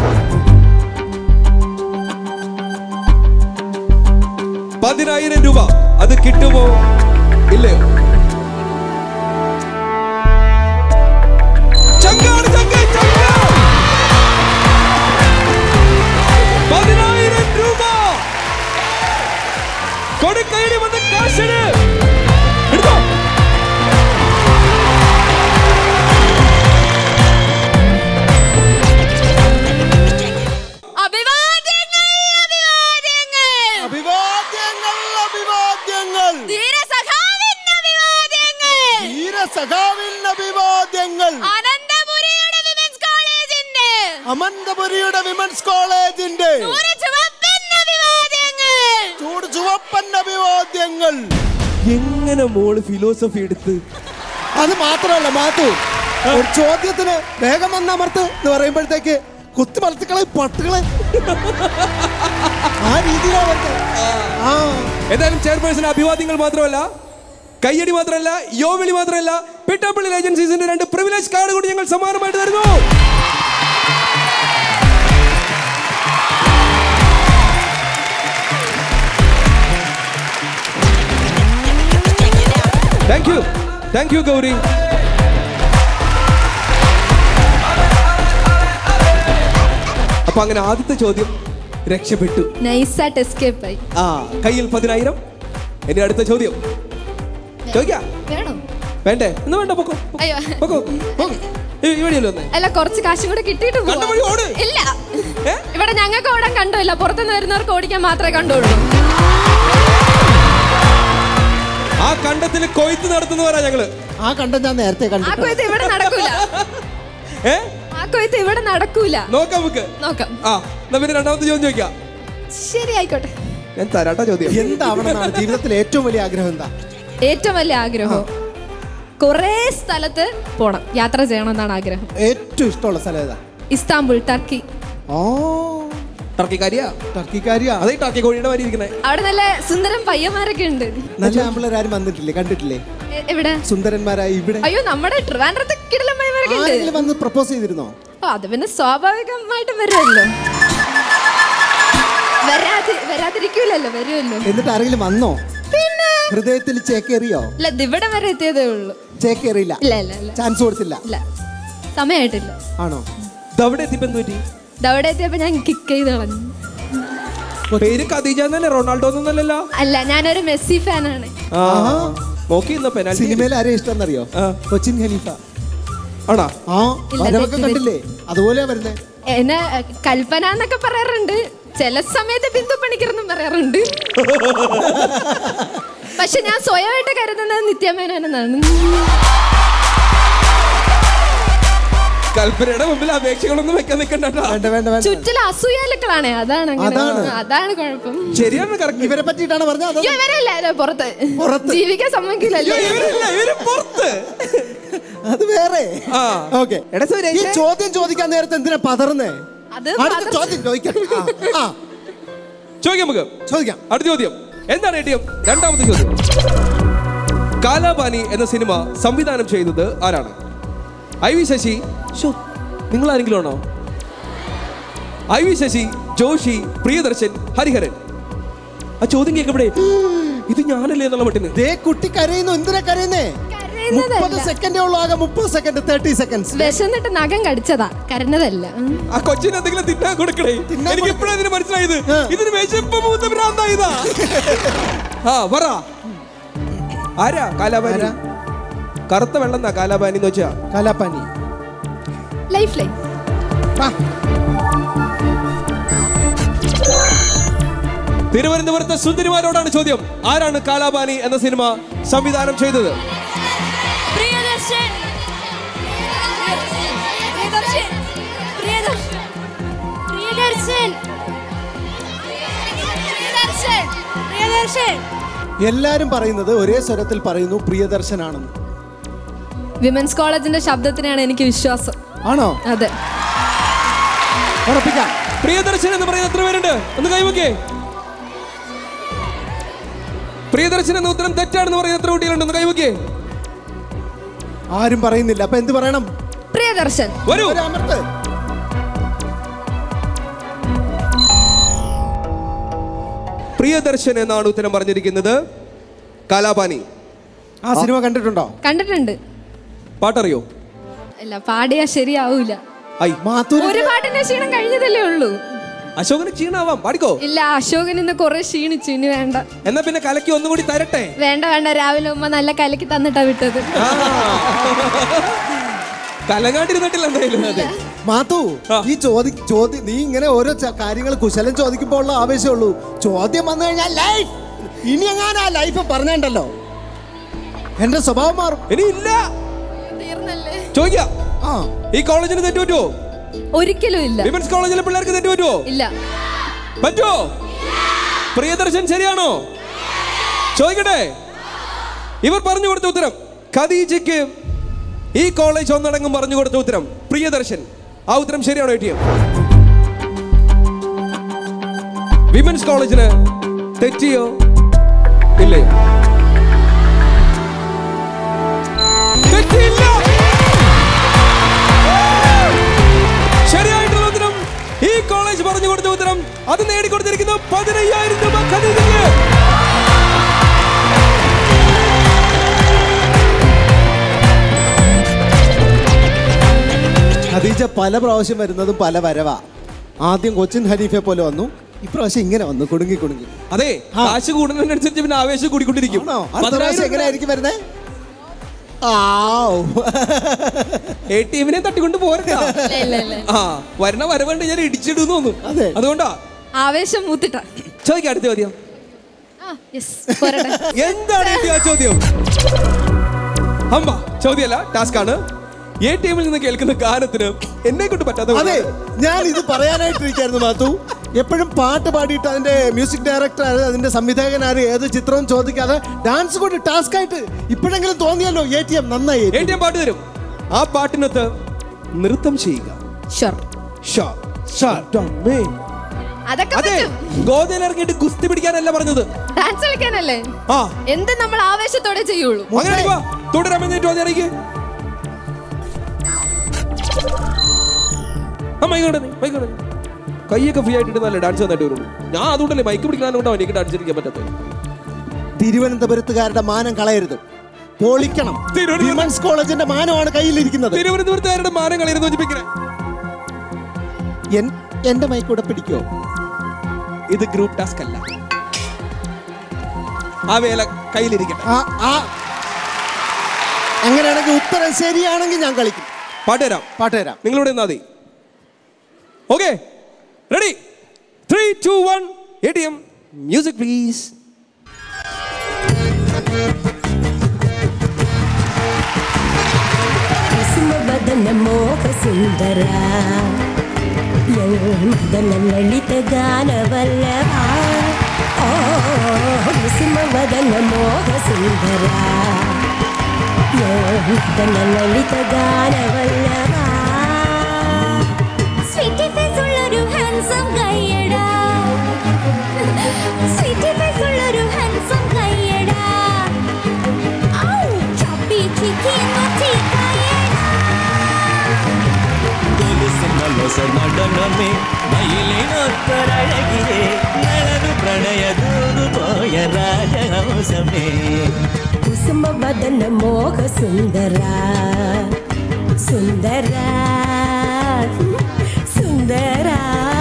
പതിനായിരം രൂപ അത് കിട്ടുമോ ഇല്ലയോ ചങ്കാണ് ചങ്ക ചങ്ക പതിനായിരം രൂപ കൊടുക്കൈലി വന്ന കാശിന് എടുത്തോ അഭിവാദ്യങ്ങൾ അഭിവാദ്യങ്ങൾ അഭിവാദ്യങ്ങൾ അഭിവാദ്യങ്ങൾ ധീരസഖാവിന് അഭിവാദ്യങ്ങൾ വീരസഖാവിന് അഭിവാദ്യങ്ങൾ അനന്തപുരിയുടെ വിമൻസ് കോളേജിന്റെ അമന്തപുരിയുടെ വിമൻസ് കോളേജിന്റെ ഒരു ചുവപ്പിന് അഭിവാദ്യങ്ങൾ ചൂട് ചുവപ്പൻ അഭിവാദ്യങ്ങൾ എങ്ങനെ മോള് ഫിലോസഫി എടുത്ത് അത് മാത്രമല്ല മാത്തു ഒരു ചോദ്യത്തിന് വേഗം വന്നമർത്ത് എന്ന് പറയുമ്പോഴത്തേക്ക് കുത്തി മലത്തുക്കളെ പട്ടുകളെ ആ രീതിയിലാണ് വരുന്നത്. ആ എന്തായാലും ചെയർപേഴ്സൺ അഭിവാദ്യങ്ങൾ മാത്രമല്ല കയ്യടി മാത്രമല്ല യോവിളി മാത്രമല്ല പിട്ടാപ്പള്ളി ഏജൻസീസിന്റെ രണ്ട് പ്രിവിലേജ് കാർഡ് കൂടി ഞങ്ങൾ സമ്മാനമായിട്ട് തരുന്നു thank you thank you Gauri അപ്പൊ അങ്ങനെ ആദ്യത്തെ ചോദ്യം രക്ഷപ്പെട്ടു നൈസായിട്ട് എസ്കേപ്പ് ആയി ആ കയ്യിൽ പതിനായിരം ഇനി അടുത്ത ചോദ്യം ചോദിക്കാം വേണോ വേണ്ടേ എന്നാ വേണ്ട പൊക്കോ അയ്യോ പൊക്കോ പൊക്കോ. ഈ- ഇവിടെയല്ലേ വന്നേ അല്ല കുറച്ച് കാശും കൂടെ കിട്ടിയിട്ട് പോവാം. കണ്ട വഴി ഓട്. ഇല്ല ഏ? ഇവിടെ ഞങ്ങൾക്ക് ഓടാൻ കണ്ടില്ല പുറത്തുനിന്ന് വരുന്നവർക്ക് ഓടിക്കാൻ മാത്രമേ കണ്ടുള്ളൂ ആ കണ്ടത്തിൽ കൊയ്ത്ത് നടത്തുന്നവരാ ഞങ്ങള് ആ കണ്ട ഞാൻ നേരത്തെ ആ കണ്ടു കൊയ്ത്ത് ഇവിടെ നടക്കൂല ഏ ആ കൊയ്ത്ത് ഇവിടെ നടക്കൂല നോക്കാം നമുക്ക് നോക്കാം ആ എന്നാ പിന്നെ രണ്ടാമത്തെ ചോദ്യം ചോദിക്കാം ശരി ആയിക്കോട്ടെ ഞാൻ തരാട്ട ചോദ്യം എന്താവണമെന്നാണ് ജീവിതത്തിൽ ഏറ്റവും വലിയ ആഗ്രഹം എന്താ ഏറ്റവും വലിയ ആഗ്രഹം കുറേ സ്ഥലത്ത് പോണം യാത്ര ചെയ്യണമെന്നാണ് ആഗ്രഹം ഏറ്റവും ഇഷ്ടമുള്ള സ്ഥലം ഏതാ ഇസ്താംബുൾ ടർക്കി ഓ ടർക്കിക്കാരിയാ ടർക്കിക്കാരിയാ അതേ ടർക്കി കോഴിയുടെ മാതിരി ഇരിക്കണേ അവിടെ നല്ല സുന്ദരം പയ്യന്മാരൊക്കെ ഉണ്ട് നല്ല ആമ്പിള്ളേരാരും വന്നിട്ടില്ലേ കണ്ടിട്ടില്ലേ എ- എവിടെ സുന്ദരന്മാരായി ഇവിടെ അയ്യോ നമ്മുടെ ട്രിവാൻഡ്രത്ത് കിടലം പയ്യന്മാരൊക്കെ ഉണ്ട് ആരെങ്കിലും വന്ന് പ്രപ്പോസ് ചെയ്തിരുന്നോ ഓ അത് പിന്നെ സ്വാഭാവികമായിട്ടും വരുമല്ലോ വരാതി വരാതിരിക്കൂലല്ലോ വരുമല്ലോ എന്നിട്ട് ആരെങ്കിലും വന്നോ പിന്നെ ഹൃദയത്തിൽ ചേക്കേറിയോ ഇല്ല ഇത് ഇവിടെ വരെ എത്തിയതേ ഉള്ളൂ ചേക്കേറിയില്ല ഇല്ല ഇല്ല ഇല്ല ചാൻസ് കൊടുത്തില്ല ഇല്ല സമയമായിട്ടില്ല ആണോ ഇതവിടെ എത്തിയപ്പോ എന്ത് പറ്റി ഇതവിടെ എത്തിയപ്പോ ഞാൻ കിക്ക് ചെയ്ത് കളഞ്ഞു പേര് ഖദീജ എന്നല്ലേ റൊണാൾഡോ എന്നല്ലല്ലോ അല്ല ഞാനൊരു മെസ്സി ഫാനാണ് ആ നോക്കി ഇന്ന പെനാൽറ്റി സിനിമയിൽ ആരെയും ഇഷ്ടം എന്നറിയോ ആ. കൊച്ചിൻ ഖലീഫ ആണോ ആ ഇല്ല, വരവൊക്കെ തെറ്റി, കണ്ടില്ലേ അതുപോലെയാ വരുന്നേ എന്നെ അഹ്, കൽപ്പന എന്നൊക്കെ പറയാറുണ്ട് ചില സമയത്ത് ബിന്ദു പണിക്കറെന്നും പറയാറുണ്ട് പക്ഷെ ഞാൻ സ്വയമായിട്ട് കരുതുന്നത് നിത്യമേനോനെന്നാണ് കൽപ്പനയുടെ മുമ്പിൽ അപേക്ഷകളൊന്നും വെക്കാൻ നിൽക്കണ്ട കേട്ടോ. വേണ്ട വേണ്ട വേണ്ട ചുറ്റിലും അസൂയാലുക്കളാണ് അതാണ് അങ്ങനെ. അതാണ്. അതാണ് കുഴപ്പം ശരിയാണ് കറക്റ്റ് ഇവരെ പറ്റിയിട്ടാണ് പറഞ്ഞത് അതോ അയ്യോ, ഇവരല്ല അല്ല, പുറത്ത് പുറത്ത്. ജീവിക്കാൻ സമ്മതിക്കില്ലല്ലോ ഇവരില്ല ഇവര് പുറത്ത് അത് വേറെ ആ. ഓക്കെ എടാ ഈ സുരേഷ് ചോദ്യം ചോദിക്കാൻ നേരത്തെ എന്തിനാ പതർന്നേ അത് അടുത്ത പതർ- ചോദ്യം ചോദിക്കാം ആ, ആ ചോദിക്കാം നമുക്ക് ചോദിക്കാം അടുത്ത ചോദ്യം എന്താണ് ഏട്ടിയം രണ്ടാമത്തെ ചോദ്യം കാലാപാനി എന്ന സിനിമ സംവിധാനം ചെയ്തത് ആരാണ് ഐ വി ശശി ശോ, നിങ്ങൾ ആരെങ്കിലും ആണോ ഐ വി ശശി ജോഷി പ്രിയദർശൻ ഹരിഹരൻ ആ ചോദ്യം കേൾക്കവിടെ ഇത് ഞാനല്ലേ എന്നുള്ള മട്ടിന് ദേ കുട്ടി കരയുന്നു എന്തിനാ കരയുന്നേ മുപ്പത് കരയുന്നതല്ല സെക്കൻഡേ ഉള്ളൂ ആകെ മുപ്പത് സെക്കൻഡ് തേർട്ടി സെക്കൻഡ്സ് വിശന്നിട്ട് നഖം കടിച്ചതാ കരഞ്ഞതല്ല ഉം. ആ കൊച്ചിന് എന്തെങ്കിലും തിന്നാൻ കൊടുക്കണേ തിന്നാൻ എനിക്ക് ഇപ്പോഴും ഇതിന് മനസ്സിലായത് ആ. ഇതിന് വിശപ്പ് മൂത്ത ഭ്രാന്തായതാ ആ പറ ആരാ കാലാപാനി ആരാ? കറുത്ത വെള്ളം എന്നാ കാലാപാനി എന്ന് വെച്ചാ കലാപ്പാനി ലൈഫ് ലൈൻ ആ, തിരുവനന്തപുരത്തെ സുന്ദരിമാരോടാണ് ചോദ്യം ആരാണ് കാലാപാനി എന്ന സിനിമ സംവിധാനം ചെയ്തത് പ്രിയദർശൻ പ്രിയദർശൻ പ്രിയദർശൻ പ്രിയദർശൻ പ്രിയദർശൻ പ്രിയദർശൻ എല്ലാരും പറയുന്നത് ഒരേ സ്വരത്തിൽ പറയുന്നു പ്രിയദർശനാണെന്ന് വിമൻസ് കോളേജിന്റെ ശബ്ദത്തിനാണ് എനിക്ക് വിശ്വാസം ആണോ അതെ ഉറപ്പിക്കാം പ്രിയദർശൻ എന്ന് പറയുന്ന എത്ര പേരുണ്ട് ഒന്ന് കൈവക്കേ പ്രിയദർശൻ എന്ന ഉത്തരം തെറ്റാണെന്ന് പറയുന്ന എത്ര കുട്ടികളുണ്ട് ഒന്ന് കൈവക്കേ ആരും പറയുന്നില്ല അപ്പൊ എന്ത് പറയണം പ്രിയദർശൻ വരൂ ഒരു അമർത്ത് പ്രിയദർശൻ എന്നാണ് ഉത്തരം പറഞ്ഞിരിക്കുന്നത് കാലാപാനി ആ സിനിമ കണ്ടിട്ടുണ്ടോ കണ്ടിട്ടുണ്ട് പാട്ടറിയോ ഇല്ല പാടിയാ ശരിയാവൂല ഐ മാത്തൂര് ഒരു പാട്ടിന്റെ ക്ഷീണം കഴിഞ്ഞതല്ലേ ഉള്ളൂ അശോകന് ക്ഷീണാവാം പാടിക്കോ ഇല്ല അശോകൻ ഇന്ന് കുറെ ക്ഷീണിച്ചു ഇനി വേണ്ട എന്നാ പിന്നെ കലക്കി ഒന്നും കൂടി തരട്ടെ വേണ്ട വേണ്ട രാവിലെ ഉമ്മ നല്ല കലക്കി തന്നിട്ടാ വിട്ടത് കലങ്ങാണ്ടിരുന്നിട്ടില്ല എന്തായാലും അതെ മാത്തു ആ. ഈ ചോദി ചോദ്യം നീ ഇങ്ങനെ ഓരോ കാര്യങ്ങൾ കുശലം ചോദിക്കുമ്പോൾ ഉള്ള ആവേശമുള്ളൂ ചോദ്യം വന്നു കഴിഞ്ഞാൽ ലൈഫ് ഇനി എങ്ങാനും ആ ലൈഫ് പറഞ്ഞിട്ടുണ്ടല്ലോ എന്റെ സ്വഭാവം മാറും ഇനി ഇല്ല തീർന്നല്ലേ ചോദിക്കാം ആ ഈ കോളേജിന് തെറ്റ് പറ്റുമോ ഒരിക്കലും ഇല്ല വിമൻസ് കോളേജിലെ പിള്ളേർക്ക് തെറ്റ് പറ്റുമോ ഇല്ല പറ്റുമോ പ്രിയദർശൻ ശരിയാണോ ചോദിക്കട്ടെ ഇവർ പറഞ്ഞു കൊടുത്ത ഉത്തരം ഖദീജയ്ക്ക് ഈ കോളേജ് ഒന്നടങ്കം പറഞ്ഞു കൊടുത്ത ഉത്തരം പ്രിയദർശൻ ആ ഉത്തരം ശരിയാണോ എ ടി എം വിമൻസ് കോളേജിന് തെറ്റിയോ ഇല്ലേ തെറ്റിയില്ല ശരിയായിട്ടുള്ള ഉത്തരം ഈ കോളേജ് പറഞ്ഞു കൊടുത്ത ഉത്തരം അത് നേടിക്കൊടുത്തിരിക്കുന്നു പതിനയ്യായിരം രൂപ ഖദീജയ്ക്ക് ഖദീജ പല പ്രാവശ്യം വരുന്നതും പല വരവാ ആദ്യം കൊച്ചിൻ ഹനീഫെ പോലെ വന്നു ഇപ്രാവശ്യം ഇങ്ങനെ വന്നു കുടുങ്ങി കുടുങ്ങി അതെ കാശ് കൂടുന്നതിനനുസരിച്ച് പിന്നെ ആവേശം കൂടിക്കൊണ്ടിരിക്കും ആണോ അടുത്ത പ്രാവശ്യം എങ്ങനെയായിരിക്കും വരുന്നേ ആവ്. എ ടി എമ്മിനെ തട്ടിക്കൊണ്ട് പോരട്ടാ ഇല്ല, ഇല്ല, ഇല്ല. ആ വരണ വരവുണ്ട് ഞാൻ ഇടിച്ചിടുന്നു തോന്നുന്നു അതെ. അതുകൊണ്ടാ ആവേശം മൂത്തിട്ട ചോദിക്കാം അടുത്ത ചോദ്യം ആ യെസ് പോരട്ടെ എന്താണ് ഈ ആ ചോദ്യം അമ്പ ചോദ്യമല്ല ടാസ്ക് ആണ് എ ടി എമ്മിൽ നിന്ന് കേൾക്കുന്ന ഗാനത്തിന് എന്നെ കൊണ്ട് പറ്റാത്ത അതെ ഞാൻ ഇത് പറയാനായിട്ടിരിക്കായിരുന്നു മാത്തു എപ്പോഴും പാട്ട് പാടിയിട്ട് അതിന്റെ മ്യൂസിക് ഡയറക്ടർ ആര് അതിന്റെ സംവിധായകൻ ആര് ഏത് ചിത്രവും ചോദിക്കാതെ ഡാൻസ് കൊണ്ട് ടാസ്ക് ആയിട്ട് ഇപ്പോഴെങ്കിലും തോന്നിയല്ലോ എ ടി എം നന്നായി എ ടി എം പാട്ട് തരും ആ പാട്ടിനൊത്ത് നൃത്തം ചെയ്യുക ഷുർ ഷാ, ഷാ, ഡമ്മേ. അതൊക്കെ അതെ പറ്റും ഗോതയിൽ ഇറങ്ങിയിട്ട് ഗുസ്തി പിടിക്കാനല്ല പറഞ്ഞത് ഡാൻസ് കളിക്കാനല്ലേ ആ എന്ത് നമ്മൾ ആവേശത്തോടെ ചെയ്യുള്ളൂ അങ്ങനെ വാ തുടരാമെന്ന് ചോദ്യം അറിയിക്ക് ആ മൈക്കോട്ടെ നീ മൈക്കോട്ടെ കൈയൊക്കെ ഫ്രീ ആയിട്ട് നല്ല ഡാൻസ് വന്നിട്ട് വരുള്ളൂ ഞാൻ അതുകൊണ്ടല്ലേ മൈക്ക് പിടിക്കാനുകൊണ്ടാണ് എനിക്ക് ഡാൻസ് കളിക്കാൻ പറ്റാത്തത് തിരുവനന്തപുരത്തുകാരുടെ മാനം കളയരുത് പൊളിക്കണം തിരുവനന്തപുരം- വിമൻസ് കോളേജിന്റെ മാനമാണ് കയ്യിലിരിക്കുന്നത് തിരുവനന്തപുരത്തുകാരുടെ മാനം കളയുന്നു വെച്ചിപ്പിക്കണേ എൻ- എന്റെ മൈക്കൂടെ പിടിക്കോ ഇത് ഗ്രൂപ്പ് ടാസ്ക് അല്ല ആ വേല കയ്യിലിരിക്കട്ടെ ആ ആ അങ്ങനെയാണെങ്കിൽ ഉത്തരം ശരിയാണെങ്കിൽ ഞാൻ കളിക്കും പാട്ട് തരാം പാട്ട് തരാം നിങ്ങളിവിടെ നിന്നാ മതി okay ready three two one A T M music please ಕುಸುಮವದನ ಮೋಹ ಸುಂದರ ಮದನ ಲಲಿತ ಗಾನವಲ್ಲವ ಓ ಕುಸುಮವದನ ಮೋಹ ಸುಂದರ ಮದನ ലളിത ഗാനവല്ലവ സ്വീറ്റി ഫേസ് ഉള്ളൊരു ഹാൻസം കയ്യടാ സ്വീറ്റി ഫേസ് ഉള്ളൊരു ഹാൻസം കയ്യടാ ഔ ചപ്പി ചിക്കി നോട്ടി കയ്യടാ ಹೊಸ ನಡನಮೆ ಮೈಲಿನೊತ್ತರಳಗಿರೆ ನಳನು ಪ್ರಣಯ ದೂರು ಪೋಯ ರಾಜಹಂಸಮೇ ಕುಸುಮ ಬದನ ಮೋಹ ಸುಂದರ ಸುಂದರ ಸುಂದರ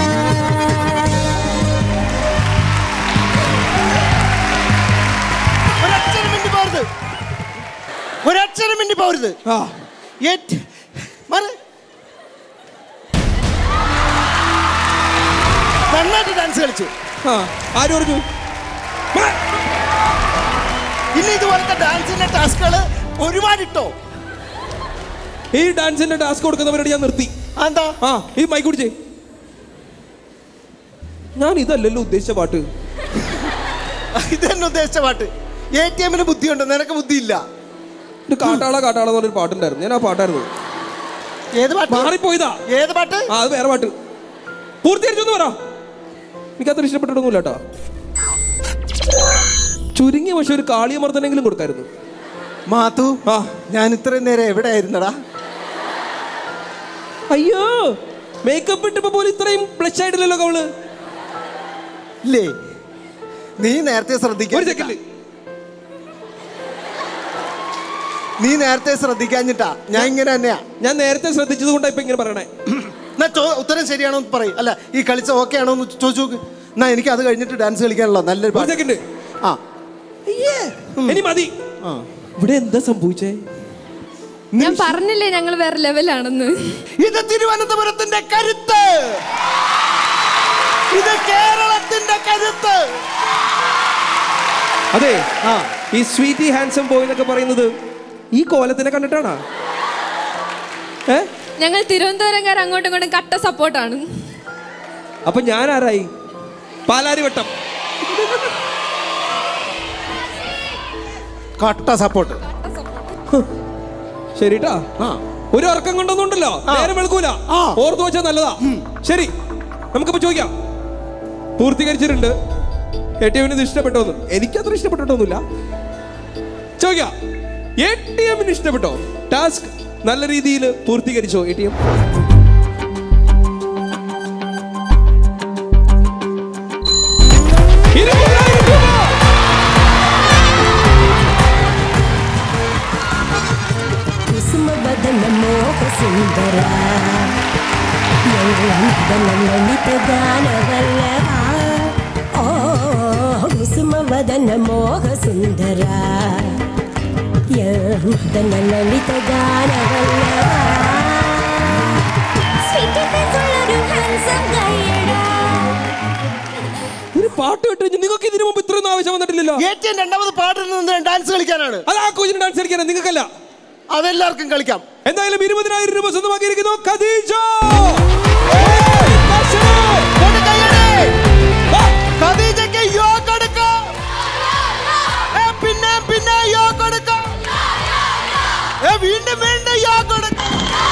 ഒരക്ഷരം മിണ്ടി പോരുത് ഒരക്ഷരം മിണ്ടി പോരുത് ആ ഏറ്റ്. മാറ്. നന്നായിട്ട് ഡാൻസ് കളിച്ചു ആ ആര് പറഞ്ഞു മാ. ഇനി ഇതുപോലത്തെ ഡാൻസിന്റെ ടാസ്കുകള് ഒരുപാട് ഇട്ടോ ഈ ഡാൻസിന്റെ ടാസ്ക് കൊടുക്കുന്നവരോട് ഞാൻ നിർത്തി എന്താ ആ ഈ മൈക്ക് കുടിച്ചേ ഞാൻ ഇതല്ലല്ലോ ഉദ്ദേശിച്ച പാട്ട് ഇത് തന്നെ ഉദ്ദേശിച്ച പാട്ട് എ ടി എമ്മിന് ബുദ്ധിയുണ്ട് നിനക്ക് ബുദ്ധിയില്ല ഒരു കാട്ടാള കാട്ടാള എന്ന് പറഞ്ഞൊരു പാട്ടുണ്ടായിരുന്നു ഞാൻ ആ പാട്ടായിരുന്നു ഏത് പാട്ട് മാറിപ്പോയതാ ഏത് പാട്ട് ആ അത് വേറെ പാട്ട് പൂർത്തീകരിച്ചൊന്ന് പറ എനിക്കത്ര ഇഷ്ടപ്പെട്ടിട്ടൊന്നുമില്ല കേട്ടോ ചുരുങ്ങിയ പക്ഷെ ഒരു കാളിയമർദ്ദനെങ്കിലും കൊടുക്കായിരുന്നു മാത്തു ആ ഞാൻ ഇത്രയും നേരം എവിടെ ആയിരുന്നടാ അയ്യോ മേക്കപ്പ് ഇട്ടപ്പോ പോലും ഇത്രയും ബ്ലഷ് ആയിട്ടില്ലല്ലോ കവള് ഇല്ലേ നീ നേരത്തെ ശ്രദ്ധിക്കാൻ ഒരു സെക്കൻഡ് നീ നേരത്തെ ശ്രദ്ധിക്കാഞ്ഞിട്ടാ ഞാൻ ഇങ്ങനെ തന്നെയാ ഞാൻ നേരത്തെ ശ്രദ്ധിച്ചത് കൊണ്ടാ ഇപ്പൊ ഇങ്ങനെ പറയണേ എന്നാ ചോ ഉത്തരം ശരിയാണോ എന്ന് പറയും അല്ല ഈ കളിച്ച ഓക്കെ ആണോ എന്ന് ചോദിച്ചു നോക്ക് എന്നാ എനിക്ക് അത് കഴിഞ്ഞിട്ട് ഡാൻസ് കളിക്കാനുള്ള നല്ലൊരു ഒരു പാട്ട് സെക്കൻഡ് ആ ഇനി മതി ആ. ഇവിടെ എന്താ സംഭവിച്ചേ ഞാൻ പറഞ്ഞില്ലേ ഞങ്ങൾ വേറെ ലെവലാണെന്ന് ഇത് തിരുവനന്തപുരത്തിന്റെ കരുത്ത് ഇത് കേരളത്തിന്റെ കരുത്ത് അതെ ആ ഈ സ്വീറ്റി ഹാൻസം ബോയ് എന്നൊക്കെ പറയുന്നത് ഈ കോലത്തിനെ കണ്ടിട്ടാണാ ഏ ഞങ്ങൾ തിരുവനന്തപുരംകാർ അങ്ങോട്ടും ഇങ്ങോട്ടും കട്ട സപ്പോർട്ടാണ് അപ്പൊ ഞാൻ ആരായി പാലാരിവട്ടം കട്ട സപ്പോർട്ട് ശരിട്ടാ ആ ഒരു ഉറക്കം കൊണ്ടൊന്നുണ്ടല്ലോ നേരം വെളുക്കൂല ആ. ഓർത്തു വെച്ചാൽ നല്ലതാ ശരി നമുക്കിപ്പോ ചോദിക്കാം പൂർത്തീകരിച്ചിട്ടുണ്ട് എ ടി എമ്മിന് ഇത് ഇഷ്ടപ്പെട്ടോന്ന് എനിക്കത്ര ഇഷ്ടപ്പെട്ടിട്ടൊന്നുമില്ല ചോദിക്കാം എ ടി എമ്മിന് ഇഷ്ടപ്പെട്ടോ ടാസ്ക് നല്ല രീതിയിൽ പൂർത്തീകരിച്ചോ എ ടി എം ಕುಸುಮವದನ ಮೋಹ ಸುಂದರ ಯೌವನದನ ಲಲಿತ ಗಾನವಲ್ಲವ ಓ ಕುಸುಮವದನ ಮೋಹ ಸುಂದರ ಯೌವನದನ ಲಲಿತ ಗಾನವಲ್ಲವ സിറ്റിക്കുള്ളൊരു handsome ഗൈഡാ. ഒരു പാട്ട് കേട്ട് കഴിഞ്ഞ് നിങ്ങൾക്ക് ഇതിനു മുമ്പ് ഇത്രയൊന്നും ആവശ്യം വന്നിട്ടില്ലല്ലോ ഏറ്റവും രണ്ടാമത് പാട്ടിൽ നിന്ന് ഡാൻസ് കളിക്കാനാണ് അത് ആ കോച്ചിന് ഡാൻസ് കളിക്കാനാ നിങ്ങൾക്കല്ല അതെല്ലാവർക്കും കളിക്കാം എന്തായാലും ഇരുപതിനായിരം രൂപ സ്വന്തമാക്കിയിരിക്കുന്നു ഖദീജ കൊണ്ട് കൈയടി. ഖദീജയ്ക്ക് യോ കൊടുക്കാം. ഏ, പിന്നെ പിന്നെ യോ കൊടുക്കാം. ഏ, വീണ്ടും വീണ്ടും യോ കൊടുക്കാം.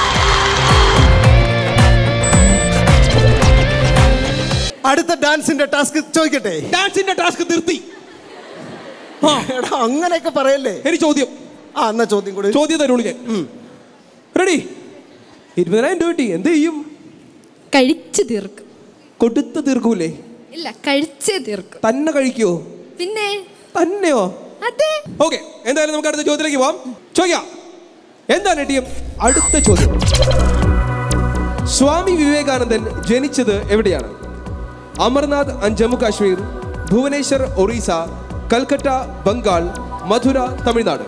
അടുത്ത ഡാൻസിന്റെ ടാസ്ക് ചോദിക്കട്ടെ ഡാൻസിന്റെ ടാസ്ക് നിർത്തി എടാ അങ്ങനെയൊക്കെ പറയല്ലേ ഇനി ചോദ്യം ആ എന്നാ ചോദ്യം കൂടി ചോദ്യം തരുള്ളൂ ഞാൻ റെഡി ഇരുപതിനായിരം രൂപ കിട്ടി എന്ത് ചെയ്യും കഴിച്ചു തീർക്കും കൊടുത്ത് തീർക്കൂലേ ഇല്ല കഴിച്ചേ തീർക്കും തന്നെ കഴിക്കോ പിന്നെ തന്നെയോ അതെ ഓക്കെ എന്തായാലും നമുക്ക് അടുത്ത ചോദ്യത്തിലേക്ക് പോവാം ചോദിക്കാം എന്താണ് എ ടി എം അടുത്ത ചോദ്യം സ്വാമി വിവേകാനന്ദൻ ജനിച്ചത് എവിടെയാണ് അമർനാഥ് ആൻഡ് ജമ്മു കാശ്മീർ ഭുവനേശ്വർ ഒറീസ കൽക്കട്ട ബംഗാൾ മധുര തമിഴ്നാട്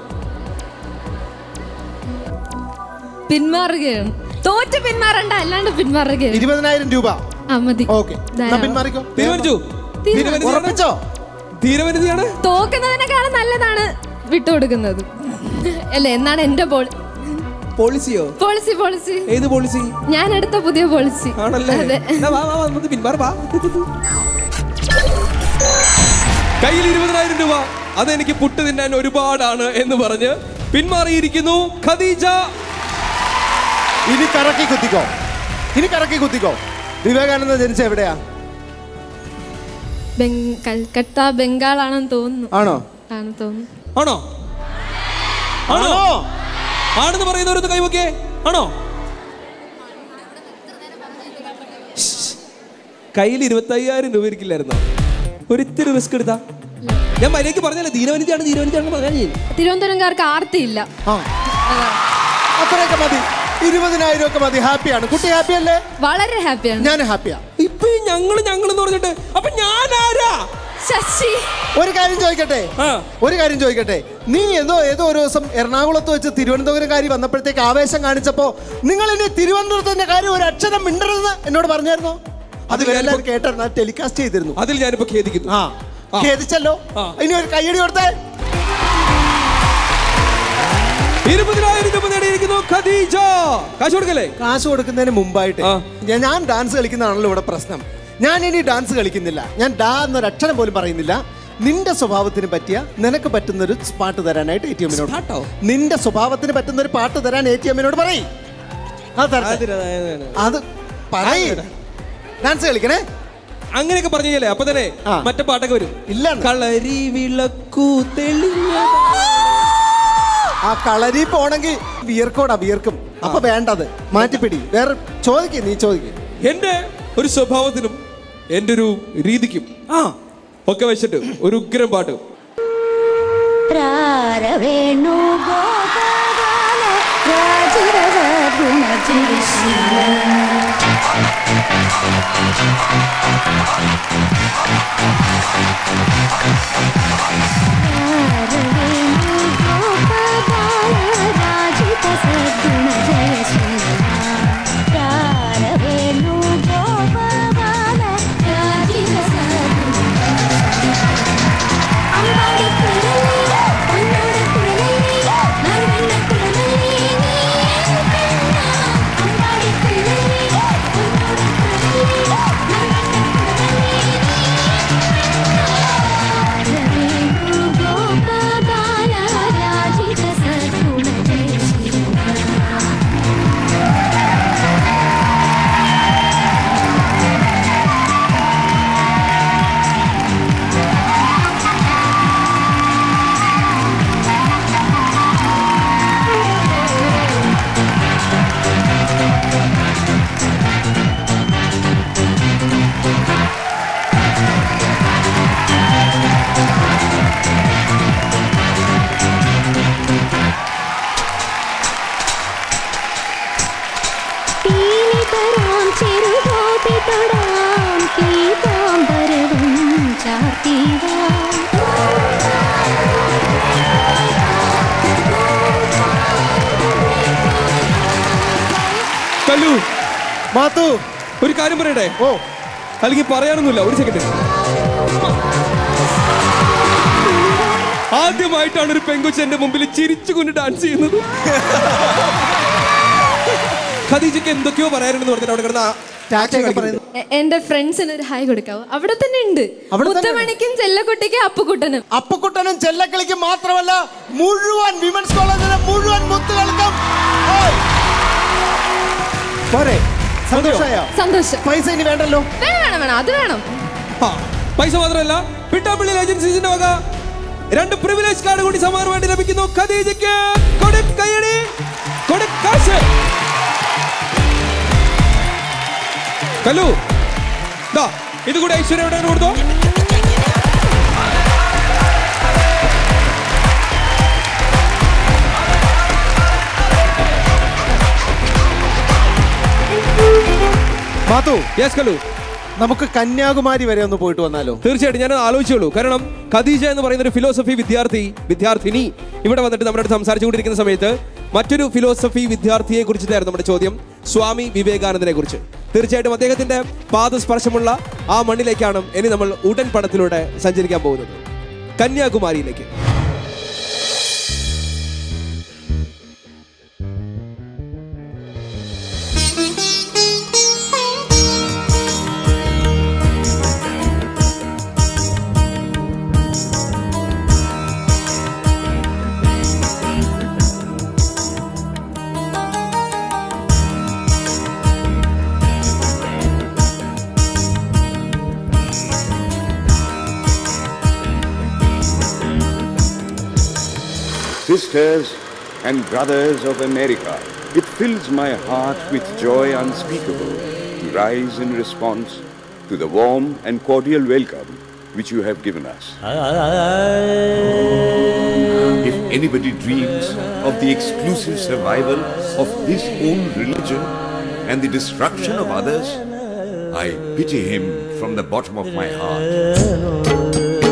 പിന്മാറുകയാണ് തോറ്റ് പിന്മാറണ്ട അല്ലാണ്ട് പിന്മാറുകയാണ് ഇരുപതിനായിരം രൂപ ആ മതി ഓക്കെ ധാരാളം. പിന്മാറിക്കോ തീരുമാനിച്ചു തീരുമാനിച്ചതാണ് ഉറപ്പിച്ചോ തീരുമാനിച്ചതാണ് തോക്കുന്നതിനേക്കാളും നല്ലതാണ് വിട്ടുകൊടുക്കുന്നത് അല്ലേ എന്നാണ് എന്റെ പോൾ പോളിസിയോ പോളിസി പോളിസി ഏത് പോളിസി ഞാൻ എടുത്ത പുതിയ പോളിസി ആണല്ലേ അതെ എന്നാ വാ, വാ, വാ, നമുക്ക് പിന്മാറ് വാ. കയ്യിൽ ഇരുപതിനായിരം രൂപ അതെനിക്ക് പുട്ട് തിന്നാൻ ഒരുപാടാണ് എന്ന് പറഞ്ഞ് പിന്മാറിയിരിക്കുന്നു ഖദീജ ഇനി കറക്കി കുത്തിക്കോ ഇനി കറക്കി കുത്തിക്കോ വിവേകാനന്ദ ജനിച്ച എവിടെയാ ബെങ്- കൽക്കട്ട ബംഗാൾ ആണെന്ന് തോന്നുന്നു ആണോ ആണെന്ന് തോന്നുന്നു ആണോ ആണോ ആണെന്ന് പറയുന്നവരൊന്ന് കൈവക്കേ ആണോ കയ്യിൽ ഇരുപത്തി അയ്യായിരം രൂപ ഇരിക്കില്ലായിരുന്നോ ഒരിത്തിരി റിസ്ക് എടുത്താ ഞാൻ മര്യാദയ്ക്ക് പറഞ്ഞല്ലേ തീരുമാനിച്ചാണ് തീരുമാനിച്ചാണെന്ന് പറഞ്ഞാൽ ഞാൻ തിരുവനന്തപുരംകാർക്ക് ആർത്തിയില്ല ആ അത്രയൊക്കെ മതി ഇരുപതിനായിരം ഒക്കെ മതി ഹാപ്പിയാണ് കുട്ടി ഹാപ്പി അല്ലേ വളരെ ഹാപ്പിയാണ് ഞാൻ ഹാപ്പിയാ ഇപ്പൊ ഞങ്ങള് ഞങ്ങൾ എന്ന് പറഞ്ഞിട്ട് അപ്പൊ ഞാൻ ആരാ ശശി ഒരു കാര്യം ചോദിക്കട്ടെ ആ. ഒരു കാര്യം ചോദിക്കട്ടെ നീ ഏതോ ഏതോ ഒരു ദിവസം എറണാകുളത്ത് വെച്ച് തിരുവനന്തപുരംകാരി വന്നപ്പോഴത്തേക്ക് ആവേശം കാണിച്ചപ്പോ നിങ്ങൾ ഇനി തിരുവനന്തപുരത്തിന്റെ കാര്യം ഒരു അക്ഷരം മിണ്ടരുതെന്ന് എന്നോട് പറഞ്ഞായിരുന്നോ അത് ഞാനിപ്പോ- എല്ലാവരും കേട്ടായിരുന്നു ടെലികാസ്റ്റ് ചെയ്തിരുന്നു അതിൽ ഞാനിപ്പോ ഖേദിക്കുന്നു ആ ആ. ഖേദിച്ചല്ലോ ആ. ഇനി ഒരു കയ്യടി കൊടുത്തേ ഇരുപതിനായിരം രൂപ നേടിയിരിക്കുന്നു ഖദീജ കാശ് കൊടുക്കല്ലേ കാശ് കൊടുക്കുന്നതിന് മുമ്പായിട്ട് ആ. ഞാൻ- ഞാൻ ഡാൻസ് കളിക്കുന്നതാണല്ലോ ഇവിടെ പ്രശ്നം ഞാൻ ഇനി ഡാൻസ് കളിക്കുന്നില്ല ഞാൻ ഡാ എന്നൊരു അക്ഷരം പോലും പറയുന്നില്ല നിന്റെ സ്വഭാവത്തിന് പറ്റിയ നിനക്ക് പറ്റുന്ന ഒരു പാട്ട് തരാനായിട്ട് എ ടി എമ്മിനോട് പാട്ടോ? നിന്റെ സ്വഭാവത്തിന് പറ്റുന്ന ഒരു പാട്ട് തരാൻ എ ടി എമ്മിനോട് പറയും അത് തരട്ടെ. അത് പറയ് ഡാൻസ് കളിക്കണേ അങ്ങനെയൊക്കെ പറഞ്ഞു കഴിഞ്ഞാലേ അപ്പൊ തന്നെ ആ. മറ്റേ പാട്ടൊക്കെ വരും ഇല്ലെന്ന്. കളരി വിളക്കു തെളിഞ്ഞ ആ കളരി പോണെങ്കിൽ വിയർക്കോടാ വിയർക്കും അപ്പൊ വേണ്ടത് മാറ്റിപ്പിടി വേറെ ചോദിക്കേ നീ ചോദിക്കേ എന്റെ ഒരു സ്വഭാവത്തിനും എന്റെ ഒരു രീതിക്കും ആ ഒക്കെ വെച്ചിട്ട് ഒരു ഉഗ്രം പാട്ട് പ്രാരവേണു ഗോപാല രാജിരവ ഗുണജീശീല പ്രാരവേണു ഗോപാല രാജിത സദ്ഗുണ ജയശീല പ്രാരവേണു ഗോപാല രാജിത സദ്ഗുണ അമ്പാടി കുഴലി പൊന്നോട് കുഴലി നറുവെണ്ണ കുഴലി അമ്പാടി കുഴലി പൊന്നോട് കുഴലി നറുവെണ്ണ കുഴലി രവേണു ഗോപാല തൊടാം പീതാംബരവും ചാർത്തിവാ കല്ലു മാത്തു ഒരു കാര്യം പറയട്ടെ ഓ അല്ലെങ്കിൽ പറയാനൊന്നുമില്ല ഒരു സെക്കൻഡ് ആദ്യമായിട്ടാണ് ഒരു പെങ്കൊച്ച് എന്റെ മുമ്പിൽ ചിരിച്ചുകൊണ്ട് ഡാൻസ് ചെയ്യുന്നത് ഖദീജയ്ക്ക് എന്തൊക്കെയോ പറയാനുണ്ടെന്ന് പറഞ്ഞിട്ട് അവിടെ കിടന്ന ടാറ്റ ഒക്കെ പറയുന്നു എ- എന്റെ ഫ്രണ്ട്സിന് ഒരു ഹായ് കൊടുക്കാവോ അവിടെ തന്നെ ഉണ്ട് അവിടെ തന്നെ മുത്തമണിക്കും ചെല്ലക്കുട്ടിക്കും അപ്പുക്കുട്ടനും അപ്പക്കുട്ടനും ചെല്ലക്കളിക്കും മാത്രമല്ല മുഴുവൻ വിമൻസ് കോളേജിലെ മുഴുവൻ മുത്തുകൾക്കും ഹായ്. പോരെ സന്തോഷായോ സന്തോഷം പൈസ ഇനി വേണ്ടല്ലോ വേണം വേണം വേണം അത് വേണം ആ, പൈസ മാത്രമല്ല പിട്ടാപ്പള്ളി ഏജൻസീസിന്റെ വക രണ്ട് പ്രിവിലേജ് കാർഡ് കൂടി സമാനമായിട്ട് ലഭിക്കുന്നു ഖദീജയ്ക്ക് കൊടുക്കയടി കൊടുക്കാശ് കല്ലു ദാ ഇത് കൂടി ഐശ്വര്യ എവിടെയാണ് കൊടുത്തോ മാത്തു യെസ് കല്ലു നമുക്ക് കന്യാകുമാരി വരെ ഒന്ന് പോയിട്ട് വന്നാലോ തീർച്ചയായിട്ടും ഞാൻ ആലോചിച്ചോളൂ കാരണം ഖദീജ എന്ന് പറയുന്ന ഒരു ഫിലോസഫി വിദ്യാർത്ഥി വിദ്യാർത്ഥിനി ഇവിടെ വന്നിട്ട് നമ്മുടെ അടുത്ത് സംസാരിച്ചുകൊണ്ടിരിക്കുന്ന സമയത്ത് മറ്റൊരു ഫിലോസഫി വിദ്യാർത്ഥിയെ കുറിച്ചിട്ടായിരുന്നു നമ്മുടെ ചോദ്യം സ്വാമി വിവേകാനന്ദനെ കുറിച്ച് തീർച്ചയായിട്ടും അദ്ദേഹത്തിന്റെ പാദസ്പർശമുള്ള ആ മണ്ണിലേക്കാണ് ഇനി നമ്മൾ ഉടൻ പടത്തിലൂടെ സഞ്ചരിക്കാൻ പോകുന്നത് കന്യാകുമാരിയിലേക്ക് Sisters and brothers of America, it fills my heart with joy unspeakable to rise in response to the warm and cordial welcome which you have given us. If anybody dreams of the exclusive survival of his own religion and the destruction of others, I pity him from the bottom of my heart.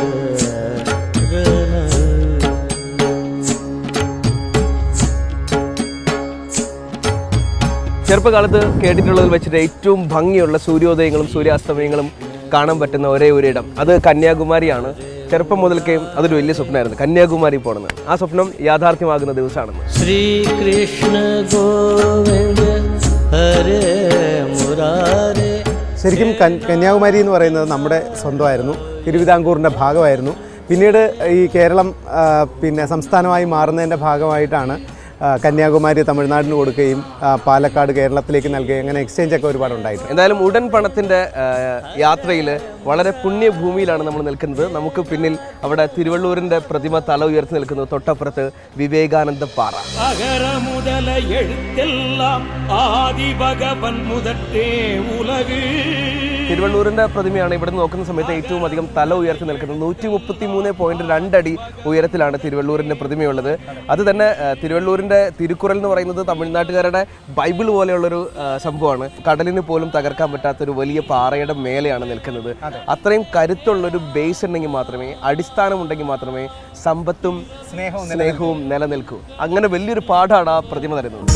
ചെറുപ്പകാലത്ത് കേട്ടിട്ടുള്ളതിൽ വെച്ചിട്ട് ഏറ്റവും ഭംഗിയുള്ള സൂര്യോദയങ്ങളും സൂര്യാസ്തമയങ്ങളും കാണാൻ പറ്റുന്ന ഒരേ ഒരു ഇടം അത് കന്യാകുമാരിയാണ് ചെറുപ്പം മുതൽക്കേ അതൊരു വലിയ സ്വപ്നമായിരുന്നു കന്യാകുമാരി പോകണമെന്ന് ആ സ്വപ്നം യാഥാർത്ഥ്യമാകുന്ന ദിവസമാണെന്ന് ശ്രീകൃഷ്ണ ഗോവിന്ദ ഹരേ മുരാരേ ശരിക്കും കൻ- കന്യാകുമാരി എന്ന് പറയുന്നത് നമ്മുടെ സ്വന്തമായിരുന്നു തിരുവിതാംകൂറിൻ്റെ ഭാഗമായിരുന്നു പിന്നീട് ഈ കേരളം ആ, പിന്നെ സംസ്ഥാനമായി മാറുന്നതിൻ്റെ ഭാഗമായിട്ടാണ് ആ, കന്യാകുമാരി തമിഴ്നാടിന് കൊടുക്കുകയും ആ, പാലക്കാട് കേരളത്തിലേക്ക് നൽകുകയും അങ്ങനെ എക്സ്ചേഞ്ച് ഒക്കെ ഒരുപാട് ഉണ്ടായിട്ടുണ്ട് എന്തായാലും ഉടൻ പണത്തിന്റെ യാത്രയിൽ വളരെ പുണ്യഭൂമിയിലാണ് നമ്മൾ നിൽക്കുന്നത് നമുക്ക് പിന്നിൽ അവിടെ തിരുവള്ളൂരിന്റെ പ്രതിമ തല ഉയർത്തി നിൽക്കുന്നു തൊട്ടപ്പുറത്ത് വിവേകാനന്ദ പാറ அகர முதல எழுத்தெல்லாம் ஆதி பகவன் முதற்றே உலகு തിരുവള്ളൂരിന്റെ പ്രതിമയാണ് ഇവിടെ നിന്ന് നോക്കുന്ന സമയത്ത് ഏറ്റവും അധികം തല ഉയർത്തി നിൽക്കുന്നത് നൂറ്റി മുപ്പത്തി മൂന്ന് പോയിന്റ് രണ്ടടി ഉയരത്തിലാണ് തിരുവള്ളൂരിന്റെ പ്രതിമയുള്ളത് അത് തന്നെ ആ, തിരുവള്ളൂരിന്റെ തിരുക്കുറൽ എന്ന് പറയുന്നത് തമിഴ്നാട്ടുകാരുടെ ബൈബിൾ പോലെയുള്ളൊരു ആ, സംഭവമാണ് കടലിന് പോലും തകർക്കാൻ പറ്റാത്ത ഒരു വലിയ പാറയുടെ മേലെയാണ് നിൽക്കുന്നത് അത്രയും കരുത്തുള്ളൊരു ബേസ് ഉണ്ടെങ്കിൽ മാത്രമേ അടിസ്ഥാനം ഉണ്ടെങ്കിൽ മാത്രമേ സമ്പത്തും സ്നേഹവും സ്നേഹവും നിലനിൽക്കൂ അങ്ങനെ വലിയൊരു പാഠമാണ് ആ പ്രതിമ തരുന്നത്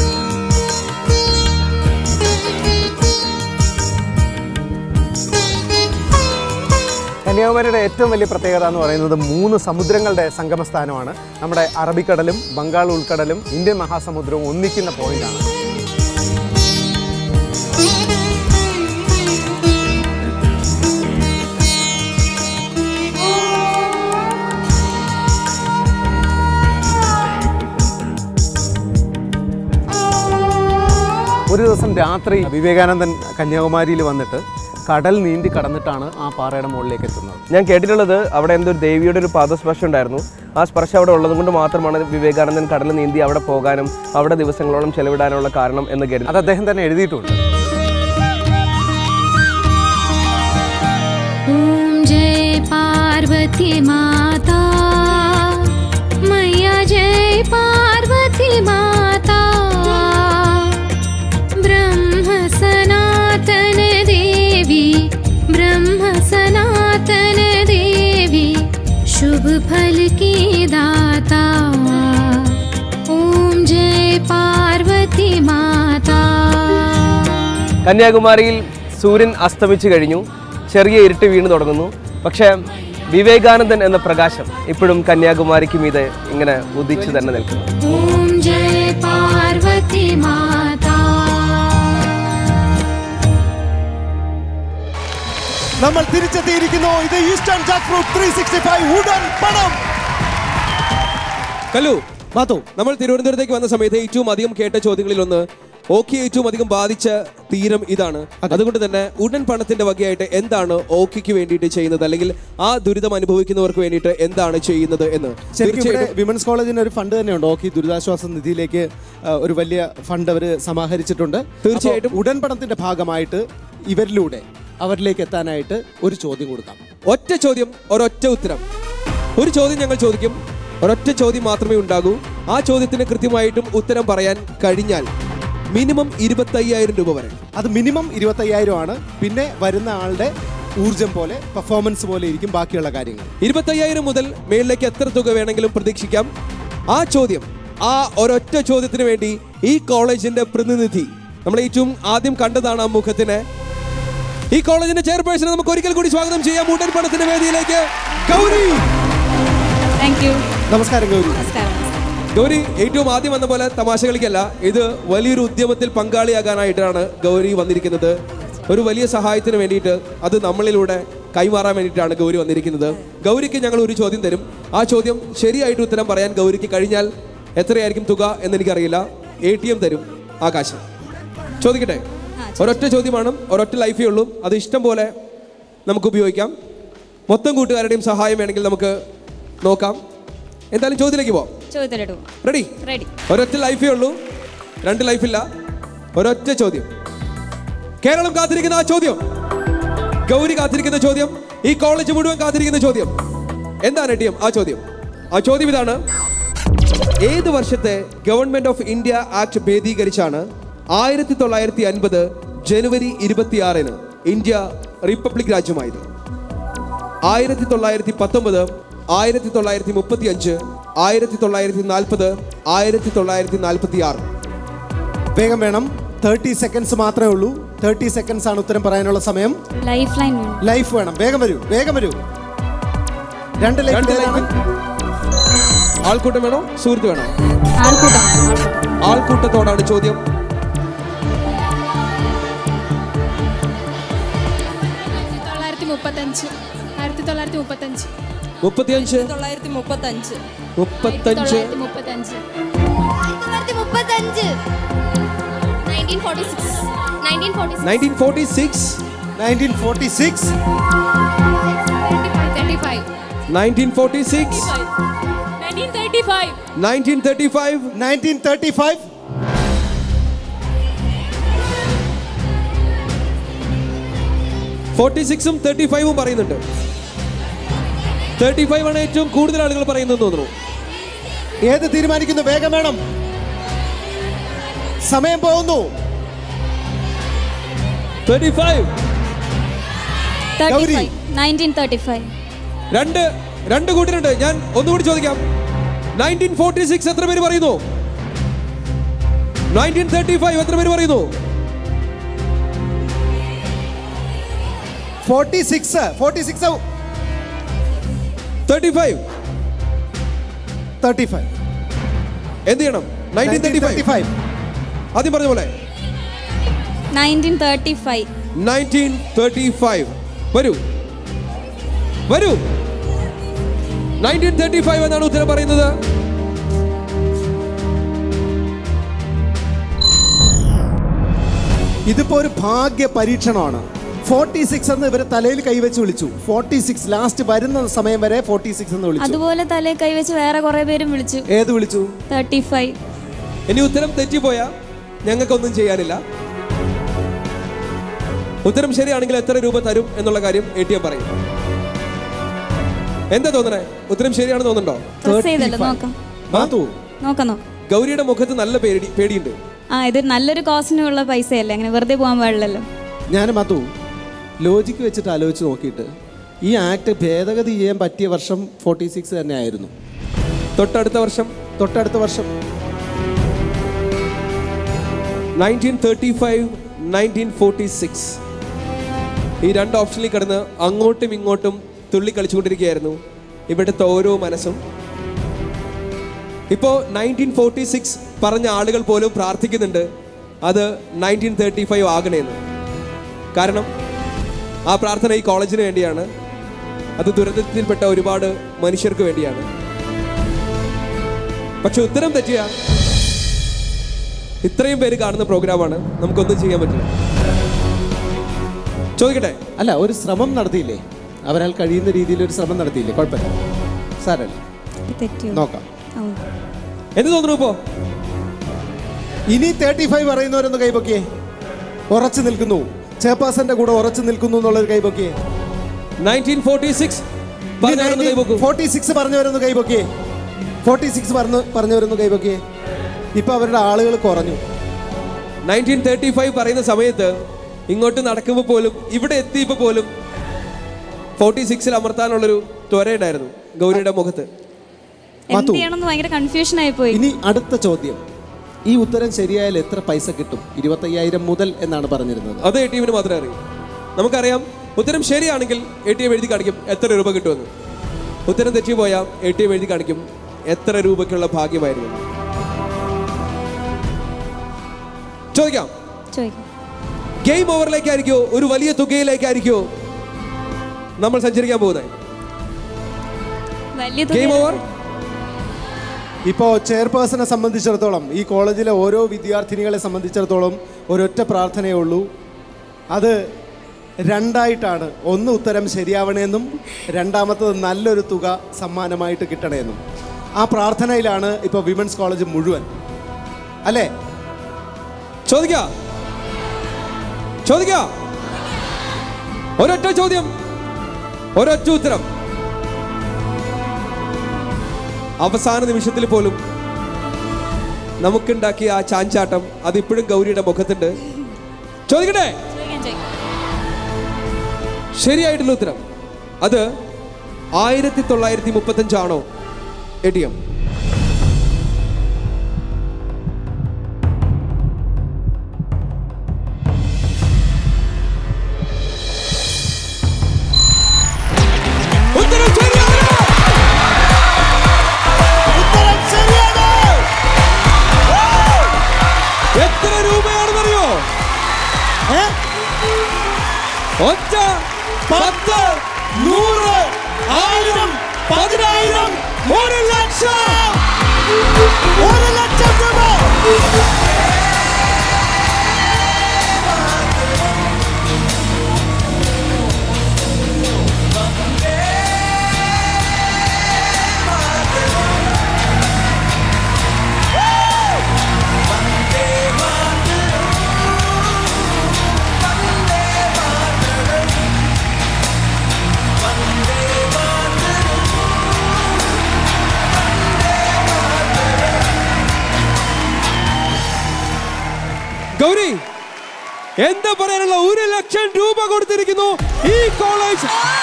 കന്യാകുമാരിയുടെ ഏറ്റവും വലിയ പ്രത്യേകത എന്ന് പറയുന്നത് മൂന്ന് സമുദ്രങ്ങളുടെ സംഗമസ്ഥാനമാണ് നമ്മുടെ അറബിക്കടലും ബംഗാൾ ഉൾക്കടലും ഇന്ത്യൻ മഹാസമുദ്രവും ഒന്നിക്കുന്ന പോയിന്റാണ് ഒരു ദിവസം രാത്രി വിവേകാനന്ദൻ കന്യാകുമാരിയിൽ വന്നിട്ട് കടൽ നീന്തി കടന്നിട്ടാണ് ആ പാറയുടെ മുകളിലേക്ക് എത്തുന്നത് ഞാൻ കേട്ടിട്ടുള്ളത് അവിടെ എന്തോ ഒരു ദേവിയുടെ ഒരു പാദസ്പർശം ഉണ്ടായിരുന്നു ആ സ്പർശം അവിടെ ഉള്ളത് കൊണ്ട് മാത്രമാണ് വിവേകാനന്ദൻ കടൽ നീന്തി അവിടെ പോകാനും അവിടെ ദിവസങ്ങളോളം ചെലവിടാനുള്ള കാരണം എന്ന് കരുതി അത് അദ്ദേഹം തന്നെ എഴുതിയിട്ടുണ്ട് ॐ जय पार्वती माता मैया जय पार्वती माता ब्रह्म सनातन देवी കന്യാകുമാരിയിൽ സൂര്യൻ അസ്തമിച്ചു കഴിഞ്ഞു ചെറിയ ഇരുട്ട് വീണ് തുടങ്ങുന്നു പക്ഷേ വിവേകാനന്ദൻ എന്ന പ്രകാശം ഇപ്പോഴും കന്യാകുമാരിക്ക് മീതെ ഇങ്ങനെ ഉദിച്ചു തന്നെ നിൽക്കുന്നു ॐ जय पार्वती माता നമ്മൾ തിരിച്ചെത്തിയിരിക്കുന്നു ഇത് eastern jackfruit three sixty five ഉടൻ പണം കല്ലു മാത്തു നമ്മൾ തിരുവനന്തപുരത്തേക്ക് വന്ന സമയത്ത് ഏറ്റവും അധികം കേട്ട ചോദ്യങ്ങളിൽ ഒന്ന് ഓക്കി ഏറ്റവും അധികം ബാധിച്ച തീരം ഇതാണ് അതുകൊണ്ട് തന്നെ ഉടൻ പണത്തിന്റെ വകയായിട്ട് എന്താണ് ഓക്കിക്ക് വേണ്ടിയിട്ട് ചെയ്യുന്നത് അല്ലെങ്കിൽ ആ ദുരിതം അനുഭവിക്കുന്നവർക്ക് വേണ്ടിയിട്ട് എന്താണ് ചെയ്യുന്നത് എന്ന് ശരിക്കും ഇവിടെ വിമൻസ് കോളേജിന് ഒരു ഫണ്ട് തന്നെയുണ്ട് ഓക്കി ദുരിതാശ്വാസ നിധിയിലേക്ക് ആ, ഒരു വലിയ ഫണ്ട് അവർ സമാഹരിച്ചിട്ടുണ്ട് തീർച്ചയായിട്ടും. അപ്പോൾ ഉടൻ പണത്തിന്റെ ഭാഗമായിട്ട് ഇവരിലൂടെ അവരിലേക്ക് എത്താനായിട്ട് ഒരു ചോദ്യം കൊടുക്കാം ഒറ്റ ചോദ്യം ഒരൊറ്റ ഉത്തരം ഒരു ചോദ്യം ഞങ്ങൾ ചോദിക്കും ഒരൊറ്റ ചോദ്യം മാത്രമേ ഉണ്ടാകൂ ആ ചോദ്യത്തിന് കൃത്യമായിട്ടും ഉത്തരം പറയാൻ കഴിഞ്ഞാൽ മിനിമം ഇരുപത്തയ്യായിരം രൂപ വരെ അത് മിനിമം ഇരുപത്തയ്യായിരം ആണ് പിന്നെ വരുന്ന ആളുടെ ഊർജം പോലെ പെർഫോമൻസ് പോലെ ഇരിക്കും ബാക്കിയുള്ള കാര്യങ്ങൾ ഇരുപത്തയ്യായിരം മുതൽ മേളിലേക്ക് എത്ര തുക വേണമെങ്കിലും പ്രതീക്ഷിക്കാം ആ ചോദ്യം ആ ഒരൊറ്റ ചോദ്യത്തിന് വേണ്ടി ഈ കോളേജിന്റെ പ്രതിനിധി നമ്മൾ ഏറ്റവും ആദ്യം കണ്ടതാണ് ആ മുഖത്തിനെ ഈ കോളേജിന്റെ ചെയർപേഴ്സണെ നമുക്ക് ഒരിക്കൽ കൂടി സ്വാഗതം ചെയ്യാം ഉടൻ പണത്തിന്റെ വേദിയിലേക്ക് ഗൗരി താങ്ക് യു നമസ്കാരം ഗൗരി നമസ്കാരം ഗൗരി ഏറ്റവും ആദ്യം വന്ന പോലെ തമാശ കളിക്കല്ല ഇത് വലിയൊരു ഉദ്യമത്തിൽ പങ്കാളിയാകാനായിട്ടാണ് ഗൗരി വന്നിരിക്കുന്നത് ഒരു വലിയ സഹായത്തിന് വേണ്ടിയിട്ട് അത് നമ്മളിലൂടെ കൈമാറാൻ വേണ്ടിയിട്ടാണ് ഗൗരി വന്നിരിക്കുന്നത് ഗൗരിക്ക് ഞങ്ങൾ ഒരു ചോദ്യം തരും ആ ചോദ്യം ശരിയായിട്ട് ഉത്തരം പറയാൻ ഗൗരിക്ക് കഴിഞ്ഞാൽ എത്രയായിരിക്കും തുക എന്ന് എനിക്കറിയില്ല എ ടി എം തരും ആകാശം ചോദിക്കട്ടെ ഒരൊറ്റ ചോദ്യമാണ് ഒരൊറ്റ ലൈഫേ ഉള്ളൂ അത് ഇഷ്ടം പോലെ നമുക്ക് ഉപയോഗിക്കാം മൊത്തം കൂട്ടുകാരുടെയും സഹായം വേണമെങ്കിൽ നമുക്ക് നോക്കാം എന്തായാലും ചോദ്യത്തിലേക്ക് പോവാം ചോദ്യത്തിലിട്ടു റെഡി റെഡി ഒരൊറ്റ ലൈഫേ ഉള്ളൂ രണ്ട് ലൈഫില്ല ഒരൊറ്റ ചോദ്യം കേരളം കാത്തിരിക്കുന്ന ആ ചോദ്യം ഗൗരി കാത്തിരിക്കുന്ന ചോദ്യം ഈ കോളേജ് മുഴുവൻ കാത്തിരിക്കുന്ന ചോദ്യം എന്താണ് എട്ടിയം ആ ചോദ്യം ആ ചോദ്യം ഇതാണ് ഏത് വർഷത്തെ ഗവൺമെന്റ് ഓഫ് ഇന്ത്യ ആക്ട് ഭേദീകരിച്ചാണ് ആയിരത്തി തൊള്ളായിരത്തി അൻപത് ജനുവരി ഇരുപത്തിയാറിന് ഇന്ത്യ റിപ്പബ്ലിക് രാജ്യമായത് ആയിരത്തി തൊള്ളായിരത്തി പത്തൊമ്പത് ആയിരത്തി തൊള്ളായിരത്തി മുപ്പത്തി അഞ്ച് ആയിരത്തി തൊള്ളായിരത്തി നാൽപ്പത് ആയിരത്തി തൊള്ളായിരത്തി നാൽപ്പത്തി ആറ് വേഗം വേണം തേർട്ടി സെക്കൻഡ്സ് മാത്രമേ ഉള്ളൂ തേർട്ടി സെക്കൻഡ്സ് ആണ് ഉത്തരം പറയാനുള്ള സമയം ലൈഫ് ലൈൻ വേണം ലൈഫ് വേണം വേഗം വരൂ വേഗം വരൂ രണ്ട് ലൈഫ് രണ്ട് ലൈഫ് ആൾക്കൂട്ടം വേണോ സുഹൃത്ത് വേണോ ആൾക്കൂട്ടം ആൾക്കൂട്ടം. ആൾക്കൂട്ടത്തോടാണ് ചോദ്യം തൊള്ളായിരത്തി മുപ്പത്തഞ്ച് ആയിരത്തി തൊള്ളായിരത്തി മുപ്പത്തഞ്ച് മുപ്പത്തിയഞ്ച് തൊള്ളായിരത്തി മുപ്പത്തഞ്ച് മുപ്പത്തഞ്ച് തൊള്ളായിരത്തി മുപ്പത്തഞ്ച് തൊള്ളായിരത്തി മുപ്പത്തഞ്ച് nineteen forty six nineteen forty nineteen forty six nineteen forty six thirty five nineteen forty six nineteen thirty five nineteen thirty five nineteen thirty five forty സിക്സും തേർട്ടി ഫൈവും പറയുന്നുണ്ട് തേർട്ടി ഫൈവ് ആണ് ഏറ്റവും കൂടുതൽ ആളുകൾ പറയുന്നത് തോന്നുന്നു ഏത് തീരുമാനിക്കുന്നു വേഗം വേണം സമയം പോകുന്നു thirty five thirty Gauri. Five nineteen thirty five രണ്ട് രണ്ട് കൂട്ടരുണ്ട് ഞാൻ ഒന്നുകൂടി ചോദിക്കാം നയൻറ്റീൻ ഫോർട്ടി സിക്സ് എത്ര പേര് പറയുന്നു നയൻറ്റീൻ തേർട്ടി ഫൈവ് എത്ര പേര് പറയുന്നു forty six forty six thirty five thirty five എന്ത് ചെയ്യണം nineteen thirty thirty five five ആദ്യം പറഞ്ഞ പോലെ nineteen thirty five nineteen thirty five വരൂ വരൂ നയൻറ്റീൻ തേർട്ടി ഫൈവ് എന്നാണ് ഉത്തരം പറയുന്നത് ഇതിപ്പോ ഒരു ഭാഗ്യ പരീക്ഷണമാണ് ഫോർട്ടി സിക്സ് എന്ന് ഇവരെ തലയിൽ കൈവച്ച് വിളിച്ചു ഫോർട്ടി സിക്സ് ലാസ്റ്റ് വരുന്ന സമയം വരെ ഫോർട്ടി സിക്സ് എന്ന് വിളിച്ചു അതുപോലെ തലേ കൈവച്ച് വേറെ കുറെ പേരും വിളിച്ചു ഏത് വിളിച്ചു തേർട്ടി ഫൈവ് ഇനി ഉത്തരം തെറ്റിപ്പോയാ ഞങ്ങൾക്കൊന്നും ചെയ്യാനില്ല ഉത്തരം ശരിയാണെങ്കിൽ എത്ര രൂപ തരും എന്നുള്ള കാര്യം എ ടി എം പറയും എന്താ തോന്നണേ ഉത്തരം ശരിയാണെന്ന് തോന്നുന്നുണ്ടോ പ്രസ് ചെയ്തല്ലോ നോക്കാം മാത്തു നോക്കാം നോക്കാം ഗൗരിയുടെ മുഖത്ത് നല്ല പേടി പേടിയുണ്ട് ആ ഇത് നല്ലൊരു കോസ്റ്റിനുള്ള പൈസയല്ലേ അങ്ങനെ വെറുതെ പോകാൻ പാടില്ലല്ലോ ഞാൻ മാത്തു ലോജിക്ക് വെച്ചിട്ട് ആലോചിച്ച് നോക്കിയിട്ട് ഈ ആക്ട് ഭേദഗതി ചെയ്യാൻ പറ്റിയ വർഷം ഫോർട്ടി സിക്സ് തന്നെ ആയിരുന്നു തൊട്ടടുത്ത വർഷം തൊട്ടടുത്ത വർഷം nineteen thirty five nineteen forty six ഈ രണ്ട് ഓപ്ഷനിൽ കിടന്ന് അങ്ങോട്ടും ഇങ്ങോട്ടും തുള്ളി കളിച്ചുകൊണ്ടിരിക്കുകയായിരുന്നു ഇവിടുത്തെ ഓരോ മനസ്സും ഇപ്പോൾ നയൻറ്റീൻ ഫോർട്ടി സിക്സ് പറഞ്ഞ ആളുകൾ പോലും പ്രാർത്ഥിക്കുന്നുണ്ട് അത് നയൻറ്റീൻ തേർട്ടി ഫൈവ് ആകണേന്ന് കാരണം ആ പ്രാർത്ഥന ഈ കോളേജിന് വേണ്ടിയാണ് അത് ദുരന്തത്തിൽപ്പെട്ട ഒരുപാട് മനുഷ്യർക്ക് വേണ്ടിയാണ് പക്ഷെ ഉത്തരം തെറ്റിയ ഇത്രയും പേര് കാണുന്ന പ്രോഗ്രാമാണ് നമുക്കൊന്നും ചെയ്യാൻ പറ്റില്ല ചോദിക്കട്ടെ അല്ല ഒരു ശ്രമം നടത്തിയില്ലേ അവരാൽ കഴിയുന്ന രീതിയിൽ ഒരു ശ്രമം നടത്തിയില്ലേ കുഴപ്പമില്ല സാരല്ല തെറ്റിയോ നോക്കാം ഓ. എന്ത് തോന്നുന്നു ഇപ്പോ ഇനി തേർട്ടി ഫൈവ് പറയുന്നവരൊന്ന് കൈപൊക്കിയേ ഉറച്ചു നിൽക്കുന്നു ചെയർപേഴ്സന്റെ കൂടെ ഉറച്ചു നിൽക്കുന്നു എന്നുള്ളൊരു കൈപൊക്കിയേ നയൻറ്റീൻ ഫോർട്ടി സിക്സ് പറഞ്ഞവരൊന്ന് കൈപൊക്കൂ ഫോർട്ടി സിക്സ് പറഞ്ഞവരൊന്ന് കൈപൊക്കിയേ ഫോർട്ടി സിക്സ് പറഞ്ഞു പറഞ്ഞവരൊന്ന് കൈപൊക്കിയേ ഇപ്പൊ അവരുടെ ആളുകൾ കുറഞ്ഞു നയൻറ്റീൻ തേർട്ടി ഫൈവ് പറയുന്ന സമയത്ത് ഇങ്ങോട്ട് നടക്കുമ്പോൾ പോലും ഇവിടെ എത്തിയപ്പോൾ പോലും ഫോർട്ടി സിക്സിൽ അമർത്താനുള്ളൊരു ത്വരയുണ്ടായിരുന്നു ഗൗരിയുടെ മുഖത്ത് എന്ത് മാത്തു. ചെയ്യണമെന്ന് ഭയങ്കര കൺഫ്യൂഷൻ ആയി പോയി ഇനി അടുത്ത ചോദ്യം ഈ ഉത്തരം ശരിയായാൽ എത്ര പൈസ കിട്ടും ഇരുപത്തയ്യായിരം മുതൽ എന്നാണ് പറഞ്ഞിരുന്നത് അത് എ ടി എമ്മിന് മാത്രമേ അറിയൂ നമുക്കറിയാം ഉത്തരം ശരിയാണെങ്കിൽ എ ടി എം എഴുതി കാണിക്കും എത്ര രൂപ കിട്ടുമെന്ന് ഉത്തരം തെറ്റി പോയാൽ എ ടി എം എഴുതി കാണിക്കും എത്ര രൂപയ്ക്കുള്ള ഭാഗ്യമായിരുന്നു ചോദിക്കാം ചോദിക്കാം ഗെയിം ഓവറിലേക്കായിരിക്കോ ഒരു വലിയ തുകയിലേക്കായിരിക്കോ നമ്മൾ സഞ്ചരിക്കാൻ പോകുന്നത് വലിയ ഗെയിം തുക ഓവർ ഇപ്പോൾ ചെയർപേഴ്സണെ സംബന്ധിച്ചിടത്തോളം ഈ കോളേജിലെ ഓരോ വിദ്യാർത്ഥിനികളെ സംബന്ധിച്ചിടത്തോളം ഒരൊറ്റ പ്രാർത്ഥനയേ ഉള്ളൂ അത് രണ്ടായിട്ടാണ് ഒന്ന് ഉത്തരം ശരിയാവണമെന്നും രണ്ടാമത്തത് നല്ലൊരു തുക സമ്മാനമായിട്ട് കിട്ടണമെന്നും ആ പ്രാർത്ഥനയിലാണ് ഇപ്പോൾ വിമൻസ് കോളേജ് മുഴുവൻ അല്ലേ ചോദിക്കാ ചോദിക്കാ ഒരൊറ്റ ചോദ്യം ഒരൊറ്റ ഉത്തരം അവസാന നിമിഷത്തിൽ പോലും നമുക്കുണ്ടാക്കിയ ആ ചാഞ്ചാട്ടം അത് ഇപ്പോഴും ഗൗരിയുടെ മുഖത്തുണ്ട് ചോദിക്കട്ടെ ചോദിക്കാം ചോദിക്കാം ശരിയായിട്ടുള്ള ഉത്തരം അത് ആയിരത്തി തൊള്ളായിരത്തി മുപ്പത്തഞ്ചാണോ എ ടി എം ഉത്തരം ശരിയാണ് എത്ര രൂപയാണെന്നറിയോ ഒറ്റ പത്ത് നൂറ് ആയിരം പതിനായിരം ഒരു ലക്ഷം ഒരു ലക്ഷം രൂപ ഗൗരി എന്താ പറയാനുള്ള ഒരു ലക്ഷം രൂപ കൊടുത്തിരിക്കുന്നു ഈ കോളേജ്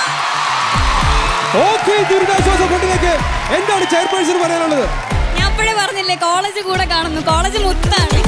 ഓക്കെ ദുരിതാശ്വാസ ഫണ്ടിലേക്ക് എന്താണ് ചെയർപേഴ്സൺ പറയാനുള്ളത് ഞാൻ അപ്പോഴേ പറഞ്ഞില്ലേ കോളേജ് കൂടെ കാണുന്നു കോളേജ് മുത്താണ്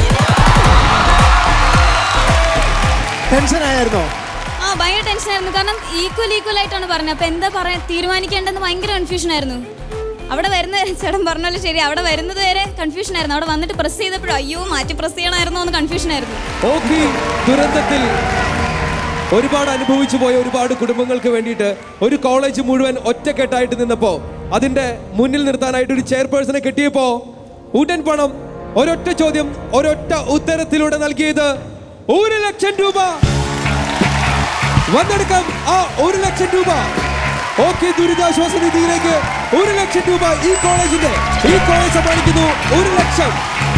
ടെൻഷൻ ആയിരുന്നോ ആ ഭയങ്കര ടെൻഷൻ ആയിരുന്നു കാരണം ഈക്വൽ ഈക്വൽ ആയിട്ടാണ് പറഞ്ഞത് അപ്പൊ എന്താ പറയാ തീരുമാനിക്കേണ്ടെന്ന് ഭയങ്കര കൺഫ്യൂഷൻ ആയിരുന്നു അവിടെ വരുന്ന വരെ ചേട്ടൻ പറഞ്ഞാലും ശരി അവിടെ വരുന്നത് വരെ കൺഫ്യൂഷൻ ആയിരുന്നു അവിടെ വന്നിട്ട് പ്രസ് ചെയ്തപ്പോഴും അയ്യോ മാറ്റി പ്രസ് ചെയ്യണമായിരുന്നോ എന്ന് കൺഫ്യൂഷൻ ആയിരുന്നു ഓഖി ദുരന്തത്തിൽ ഒരുപാട് അനുഭവിച്ചു പോയ ഒരുപാട് കുടുംബങ്ങൾക്ക് വേണ്ടിയിട്ട് ഒരു കോളേജ് മുഴുവൻ ഒറ്റക്കെട്ടായിട്ട് നിന്നപ്പോ അതിന്റെ മുന്നിൽ നിർത്താനായിട്ട് ഒരു ചെയർപേഴ്സണെ കിട്ടിയപ്പോ ഉടൻ പണം ഒരൊറ്റ ചോദ്യം ഒരൊറ്റ ഉത്തരത്തിലൂടെ നൽകിയത് ഒരു ലക്ഷം രൂപ വന്നെടുക്കാം ആ ഒരു ലക്ഷം രൂപ ഓക്കെ ദുരിതാശ്വാസ നിധിയിലേക്ക് ഒരു ലക്ഷം രൂപ ഈ കോളേജിന്റെ ഈ കോളേജ് സമ്മാനിക്കുന്നു ഒരു ലക്ഷം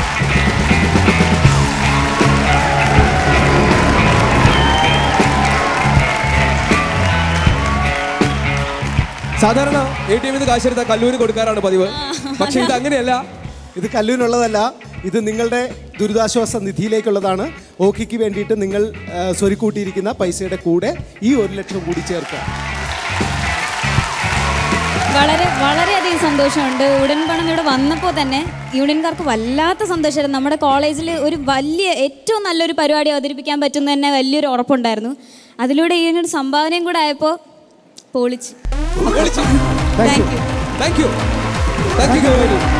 സാധാരണ എ ടി എമ്മിൽ കാശെടുത്ത കല്ലൂരിന് കൊടുക്കാറാണ് പതിവ് പക്ഷെ ഇത് അങ്ങനെയല്ല ഇത് കല്ലൂരിനുള്ളതല്ല ഇത് നിങ്ങളുടെ ദുരിതാശ്വാസ നിധിയിലേക്കുള്ളതാണ് ഓക്കിക്ക് വേണ്ടിയിട്ട് നിങ്ങൾ ആ, സ്വരുക്കൂട്ടിയിരിക്കുന്ന പൈസയുടെ കൂടെ ഈ ഒരു ലക്ഷം കൂടി ചേർക്കുക വളരെ വളരെയധികം സന്തോഷമുണ്ട് ഉടൻ പണം ഇവിടെ വന്നപ്പോൾ തന്നെ യൂണിയൻകാർക്ക് വല്ലാത്ത സന്തോഷമായിരുന്നു നമ്മുടെ കോളേജിൽ ഒരു വലിയ ഏറ്റവും നല്ലൊരു പരിപാടി അവതരിപ്പിക്കാൻ പറ്റുന്ന തന്നെ വലിയൊരു ഉറപ്പുണ്ടായിരുന്നു അതിലൂടെ ഈ ഒരു സംഭാവനയും കൂടെ ആയപ്പോൾ പൊളിച്ച് thank you thank you thank U